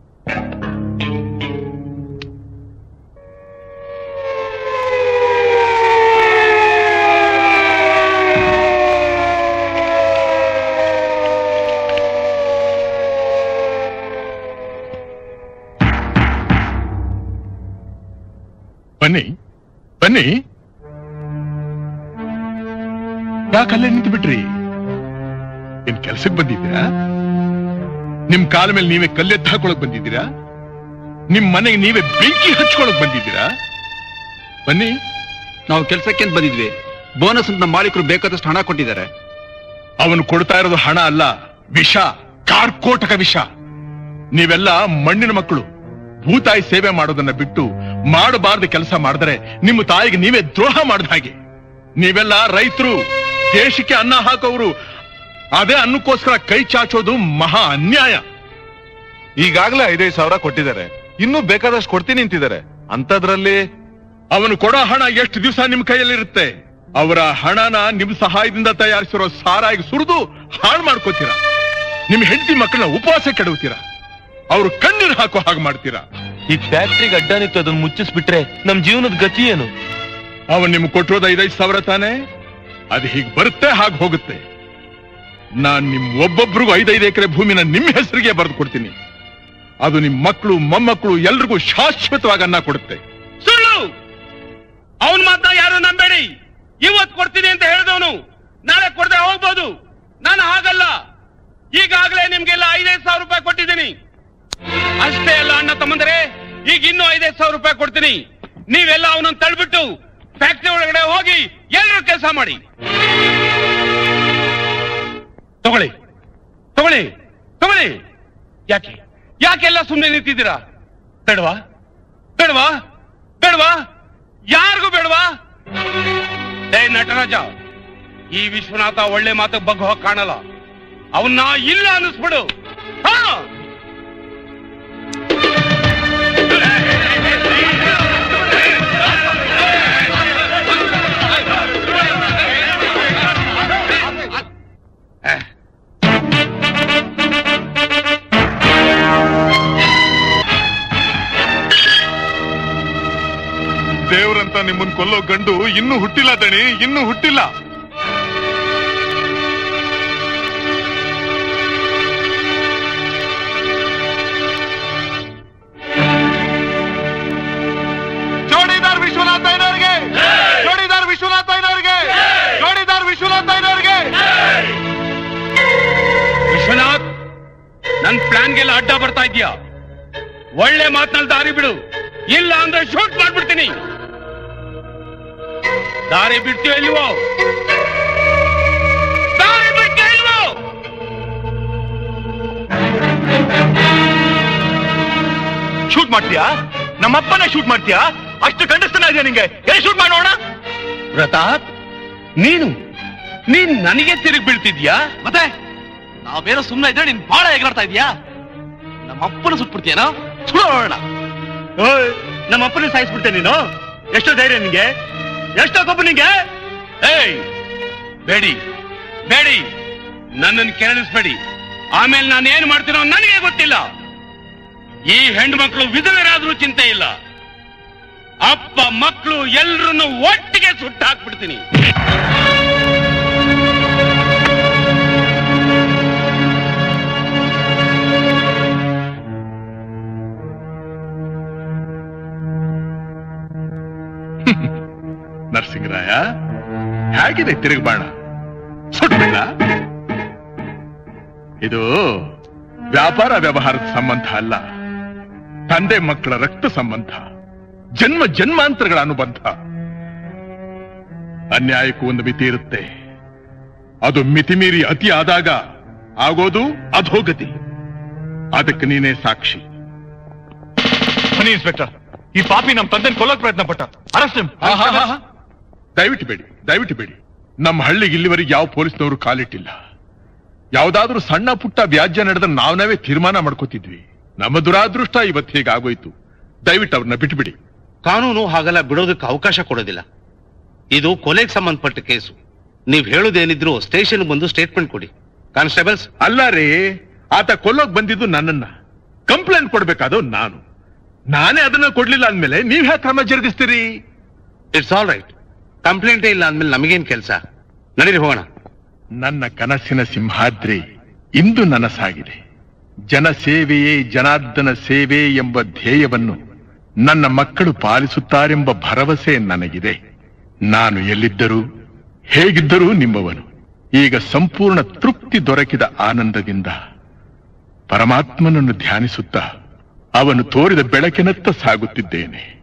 ಬನ್ನಿ ಬನ್ನಿ ಯಾಕಲ್ಲೇ ನಿಂತು ಬಿಟ್ರಿ ಏನ್ ಕೆಲ್ಸಕ್ಕೆ ಬಂದಿದ್ದೀರಾ ನಿಮ್ ಕಾಲ ಮೇಲೆ ನೀವೇ ಕಲ್ಲೆದ್ದು ಹಾಕೊಳಕ್ ಬಂದಿದ್ದೀರಾ ನಿಮ್ ಮನೆಗೆ ನೀವೇ ಬೆಂಕಿ ಹಚ್ಕೊಳಕ್ ಬಂದಿದ್ದೀರಾ ಬನ್ನಿ ನಾವು ಕೆಲಸಕ್ಕೆ ಬಂದಿದ್ವಿ ಬೋನಸ್ ಅಂತ ನಮ್ಮ ಮಾಲೀಕರು ಬೇಕಾದಷ್ಟು ಹಣ ಕೊಟ್ಟಿದ್ದಾರೆ ಅವನು ಕೊಡ್ತಾ ಇರೋದು ಹಣ ಅಲ್ಲ ವಿಷ ಕಾರ್ಕೋಟಕ ವಿಷ ನೀವೆಲ್ಲ ಮಣ್ಣಿನ ಮಕ್ಕಳು ಭೂತಾಯಿ ಸೇವೆ ಮಾಡೋದನ್ನ ಬಿಟ್ಟು ಮಾಡಬಾರ್ದು ಕೆಲಸ ಮಾಡಿದ್ರೆ ನಿಮ್ಮ ತಾಯಿಗೆ ನೀವೇ ದ್ರೋಹ ಮಾಡಿದ ಹಾಗೆ ನೀವೆಲ್ಲ ರೈತರು ದೇಶಕ್ಕೆ ಅನ್ನ ಹಾಕೋರು ಅದೇ ಅನ್ನಕ್ಕೋಸ್ಕರ ಕೈ ಚಾಚೋದು ಮಹಾ ಅನ್ಯಾಯ ಈಗಾಗಲೇ ಐದೈದು ಸಾವಿರ ಕೊಟ್ಟಿದ್ದಾರೆ ಇನ್ನೂ ಬೇಕಾದಷ್ಟು ಕೊಡ್ತೀನಿ ಅಂತಿದ್ದಾರೆ ಅಂತದ್ರಲ್ಲಿ ಅವನು ಕೊಡೋ ಹಣ ಎಷ್ಟು ದಿವಸ ನಿಮ್ ಕೈಯಲ್ಲಿರುತ್ತೆ ಅವರ ಹಣನ ನಿಮ್ ಸಹಾಯದಿಂದ ತಯಾರಿಸಿರೋ ಸಾರಾಗಿ ಸುರಿದು ಹಾಳು ಮಾಡ್ಕೋತೀರಾ ನಿಮ್ ಹೆಂಡತಿ ಮಕ್ಕಳನ್ನ ಉಪವಾಸ ಕೆಡವುತ್ತೀರಾ ಅವ್ರು ಕಣ್ಣೀರು ಹಾಕೋ ಹಾಗೆ ಮಾಡ್ತೀರಾ ಈ ಫ್ಯಾಕ್ಟ್ರಿಗೆ ಅಡ್ಡ ನಿಂತು ಅದನ್ನ ಮುಚ್ಚಿಸ್ಬಿಟ್ರೆ ನಮ್ ಜೀವನದ ಗತಿ ಏನು ಅವನ್ ನಿಮ್ಗೆ ಕೊಟ್ಟಿರೋದು ಐದೈದು ಸಾವಿರ ತಾನೆ ಅದು ಹೀಗೆ ಬರುತ್ತೆ ಹಾಗೆ ಹೋಗುತ್ತೆ ನಾನ್ ನಿಮ್ ಒಬ್ಬೊಬ್ರಿಗೂ ಐದೈದು ಎಕರೆ ಭೂಮಿನ ನಿಮ್ ಹೆಸರಿಗೆ ಬರೆದು ಕೊಡ್ತೀನಿ ಅದು ನಿಮ್ ಮಕ್ಕಳು ಮೊಮ್ಮಕ್ಕಳು ಎಲ್ರಿಗೂ ಶಾಶ್ವತವಾಗಿ ಅನ್ನ ಕೊಡುತ್ತೆ ಸುಳ್ಳು ಅವನ್ ಮಾತ್ರ ಯಾರು ನಂಬೇಡಿ ಇವತ್ ಕೊಡ್ತೀನಿ ಅಂತ ಹೇಳಿದವನು ನಾಳೆ ಕೊಡದೆ ಹೋಗ್ಬೋದು ನಾನು ಹಾಗಲ್ಲ ಈಗಾಗಲೇ ನಿಮ್ಗೆಲ್ಲ ಐದೈದು ಸಾವಿರ ರೂಪಾಯಿ ಕೊಟ್ಟಿದ್ದೀನಿ ಅಷ್ಟೇ ಅಲ್ಲ ಅಣ್ಣ ತಮ್ಮಂದರೆ ಈಗ ಇನ್ನೂ ಐದೈದು ಸಾವಿರ ರೂಪಾಯಿ ಕೊಡ್ತೀನಿ ನೀವೆಲ್ಲ ಅವನನ್ನು ತಳ್ಬಿಟ್ಟು ಫ್ಯಾಕ್ಟರಿ ಒಳಗಡೆ ಹೋಗಿ ಎಲ್ಲರೂ ಕೆಲಸ ಮಾಡಿ ತಗೊಳ್ಳಿ ತಗೊಳ್ಳಿ ತಗೊಳ್ಳಿ ಯಾಕೆ ಯಾಕೆಲ್ಲ ಸುಮ್ಮನೆ ನಿಂತಿದ್ದೀರಾ ಬೇಡವಾ ಬೇಡವಾ ಬೇಡವಾ ಯಾರಿಗೂ ಬೇಡವಾ ಏ ನಟರಾಜ ಈ ವಿಶ್ವನಾಥ ಒಳ್ಳೆ ಮಾತು ಬಗ್ಗೋ ಕಾಣಲ್ಲ ಅವನ್ನ ಇಲ್ಲ ಅನ್ನಿಸ್ಬಿಡು ಹಾ ದೇವ್ರಂತ ನಿಮ್ಮನ್ ಕೊಲ್ಲೋ ಗಂಡು ಇನ್ನೂ ಹುಟ್ಟಿಲ್ಲ ದಣಿ ಇನ್ನೂ ಹುಟ್ಟಿಲ್ಲ ಜೋಡಿದಾರ್ ವಿಶ್ವನಾಥ ಐನವ್ರಿಗೆ ಜೋಡಿದಾರ್ ವಿಶ್ವನಾಥ ಐನವ್ರಿಗೆ ಜೋಡಿದಾರ್ ವಿಶ್ವನಾಥ ಐನವ್ರಿಗೆ ವಿಶ್ವನಾಥ್ ನನ್ ಪ್ಲಾನ್ಗೆಲ್ಲ ಅಡ್ಡ ಬರ್ತಾ ಇದೀಯಾ ಒಳ್ಳೆ ಮಾತ್ನಲ್ಲಿ ದಾರಿ ಬಿಡು ಇಲ್ಲ ಅಂದ್ರೆ ಶೂಟ್ ಮಾಡ್ಬಿಡ್ತೀನಿ ದಾರಿ ಬಿಡ್ತೀಯೋ ಇಲ್ವೋ ದಾರಿ ಬಿಡ್ತೀಯೋ ಇಲ್ವೋ ಶೂಟ್ ಮಾಡ್ತೀಯಾ ನಮ್ಮಪ್ಪನೇ ಶೂಟ್ ಮಾಡ್ತೀಯಾ ಅಷ್ಟು ಗಂಡಸ್ತನ ಇದೆಯಾ ನಿಂಗೆ ಎಲ್ಲಿ ಶೂಟ್ ಮಾಡೋಣ ಪ್ರತಾಪ್ ನೀನು ನೀನ್ ನನಗೆ ತಿರುಗಿ ಬೀಳ್ತಿದ್ಯಾ ಮತ್ತೆ ನಾವೇನೋ ಸುಮ್ಮನೆ ಇದ್ರೆ ನೀನ್ ಬಹಳ ಎಗರಾಡ್ತಾ ಇದೀಯಾ ನಮ್ಮ ಅಪ್ಪನ ಸುಟ್ಬಿಡ್ತೀಯನೋ ಸುಡೋಣ ನಮ್ಮ ಅಪ್ಪನ ಸಾಯಿಸ್ಬಿಡ್ತೆ ನೀನು ಎಷ್ಟೋ ಧೈರ್ಯ ನಿಂಗೆ ಎಷ್ಟೋ ಕೊಬ್ಬು ನಿಂಗೆ ಏಯ್ ಬೇಡಿ ಬೇಡಿ ನನ್ನನ್ನು ಕೆರಳಿಸ್ಬೇಡಿ ಆಮೇಲೆ ನಾನು ಏನ್ ಮಾಡ್ತೀನೋ ನನಗೆ ಗೊತ್ತಿಲ್ಲ ಈ ಹೆಣ್ಣು ಮಕ್ಕಳು ವಿಧವರಾದ್ರೂ ಚಿಂತೆ ಇಲ್ಲ ಅಪ್ಪ ಮಕ್ಕಳು ಎಲ್ರನ್ನು ಒಟ್ಟಿಗೆ ಸುಟ್ಟು ಹಾಕ್ಬಿಡ್ತೀನಿ ನರಸಿಂಗರಾಯ ಹೇಗಿದೆ ತಿರುಗ್ಬಾಣ ಸುಟ್ಬಿಡ ಇದು ವ್ಯಾಪಾರ ವ್ಯವಹಾರದ ಸಂಬಂಧ ಅಲ್ಲ ತಂದೆ ಮಕ್ಕಳ ರಕ್ತ ಸಂಬಂಧ ಜನ್ಮ ಜನ್ಮಾಂತರಗಳ ಅನುಬಂಧ ಅನ್ಯಾಯಕ್ಕೂ ಒಂದು ಮಿತಿ ಇರುತ್ತೆ ಅದು ಮಿತಿಮೀರಿ ಅತಿ ಆದಾಗ ಆಗೋದು ಅಧೋಗತಿ ಅದಕ್ಕೆ ನೀನೇ ಸಾಕ್ಷಿ ಬನ್ನಿ ಇನ್ಸ್ಪೆಕ್ಟರ್ ಈ ಪಾಪಿ ನಮ್ ತಂದೆನ ಕೊಲ್ಲೋಕ್ ಪ್ರಯತ್ನ ಪಟ್ಟ ಅರೆಸ್ಟ್ ಆಹಾಹಾಹಾ. ದಯವಿಟ್ಟು ಬೇಡಿ ದಯವಿಟ್ಟು ಬೇಡಿ ನಮ್ಮ ಹಳ್ಳಿಗೆ ಇಲ್ಲಿವರೆಗೆ ಯಾವ ಪೊಲೀಸ್ನವರು ಕಾಲಿಟ್ಟಿಲ್ಲ ಯಾವ್ದಾದ್ರೂ ಸಣ್ಣ ಪುಟ್ಟ ವ್ಯಾಜ್ಯ ನಡೆದ್ರೆ ನಾವ್ ನಾವೇ ತೀರ್ಮಾನ ಮಾಡ್ಕೋತಿದ್ವಿ ನಮ್ಮ ದುರಾದೃಷ್ಟ ಇವತ್ತು ಹೀಗಾಗೋಯ್ತು ದಯವಿಟ್ಟು ಅವ್ರನ್ನ ಬಿಟ್ಬಿಡಿ ಕಾನೂನು ಹಾಗೆಲ್ಲ ಬಿಡೋದಕ್ಕೆ ಅವಕಾಶ ಕೊಡೋದಿಲ್ಲ ಇದು ಕೊಲೆಗೆ ಸಂಬಂಧಪಟ್ಟ ಕೇಸು ನೀವ್ ಹೇಳೋದೇನಿದ್ರು ಸ್ಟೇಷನ್ ಬಂದು ಸ್ಟೇಟ್ಮೆಂಟ್ ಕೊಡಿ ಕಾನ್ಸ್ಟೇಬಲ್ಸ್ ಅಲ್ಲ ರೀ ಆತ ಕೊಲ್ಲೋಕ್ ಬಂದಿದ್ದು ನನ್ನನ್ನ ಕಂಪ್ಲೇಂಟ್ ಕೊಡ್ಬೇಕಾದವ್ ನಾನು ನಾನೇ ಅದನ್ನ ಕೊಡ್ಲಿಲ್ಲ ಅಂದ್ಮೇಲೆ ನೀವ್ ಯಾಕೆ ಕ್ರಮ ಜರುಗಿಸ್ತೀರಿ ಇಟ್ಸ್ ಆಲ್ ರೈಟ್ ಕಂಪ್ಲೇಂಟೇ ಇಲ್ಲ ಅಂದ್ಮೇಲೆ ನಮಗೇನ್ ಕೆಲಸ ನಡೀರಿ ಹೋಗೋಣ ನನ್ನ ಕನಸಿನ ಸಿಂಹಾದ್ರಿ ಇಂದು ನನಸಾಗಿದೆ ಜನ ಸೇವೆಯೇ ಜನಾರ್ದನ ಸೇವೆ ಎಂಬ ಧ್ಯೇಯವನ್ನು ನನ್ನ ಮಕ್ಕಳು ಪಾಲಿಸುತ್ತಾರೆಂಬ ಭರವಸೆ ನನಗಿದೆ ನಾನು ಎಲ್ಲಿದ್ದರೂ ಹೇಗಿದ್ದರೂ ನಿಮ್ಮವನು ಈಗ ಸಂಪೂರ್ಣ ತೃಪ್ತಿ ದೊರಕಿದ ಆನಂದದಿಂದ ಪರಮಾತ್ಮನನ್ನು ಧ್ಯಾನಿಸುತ್ತಾ ಅವನು ತೋರಿದ ಬೆಳಕಿನತ್ತ ಸಾಗುತ್ತಿದ್ದೇನೆ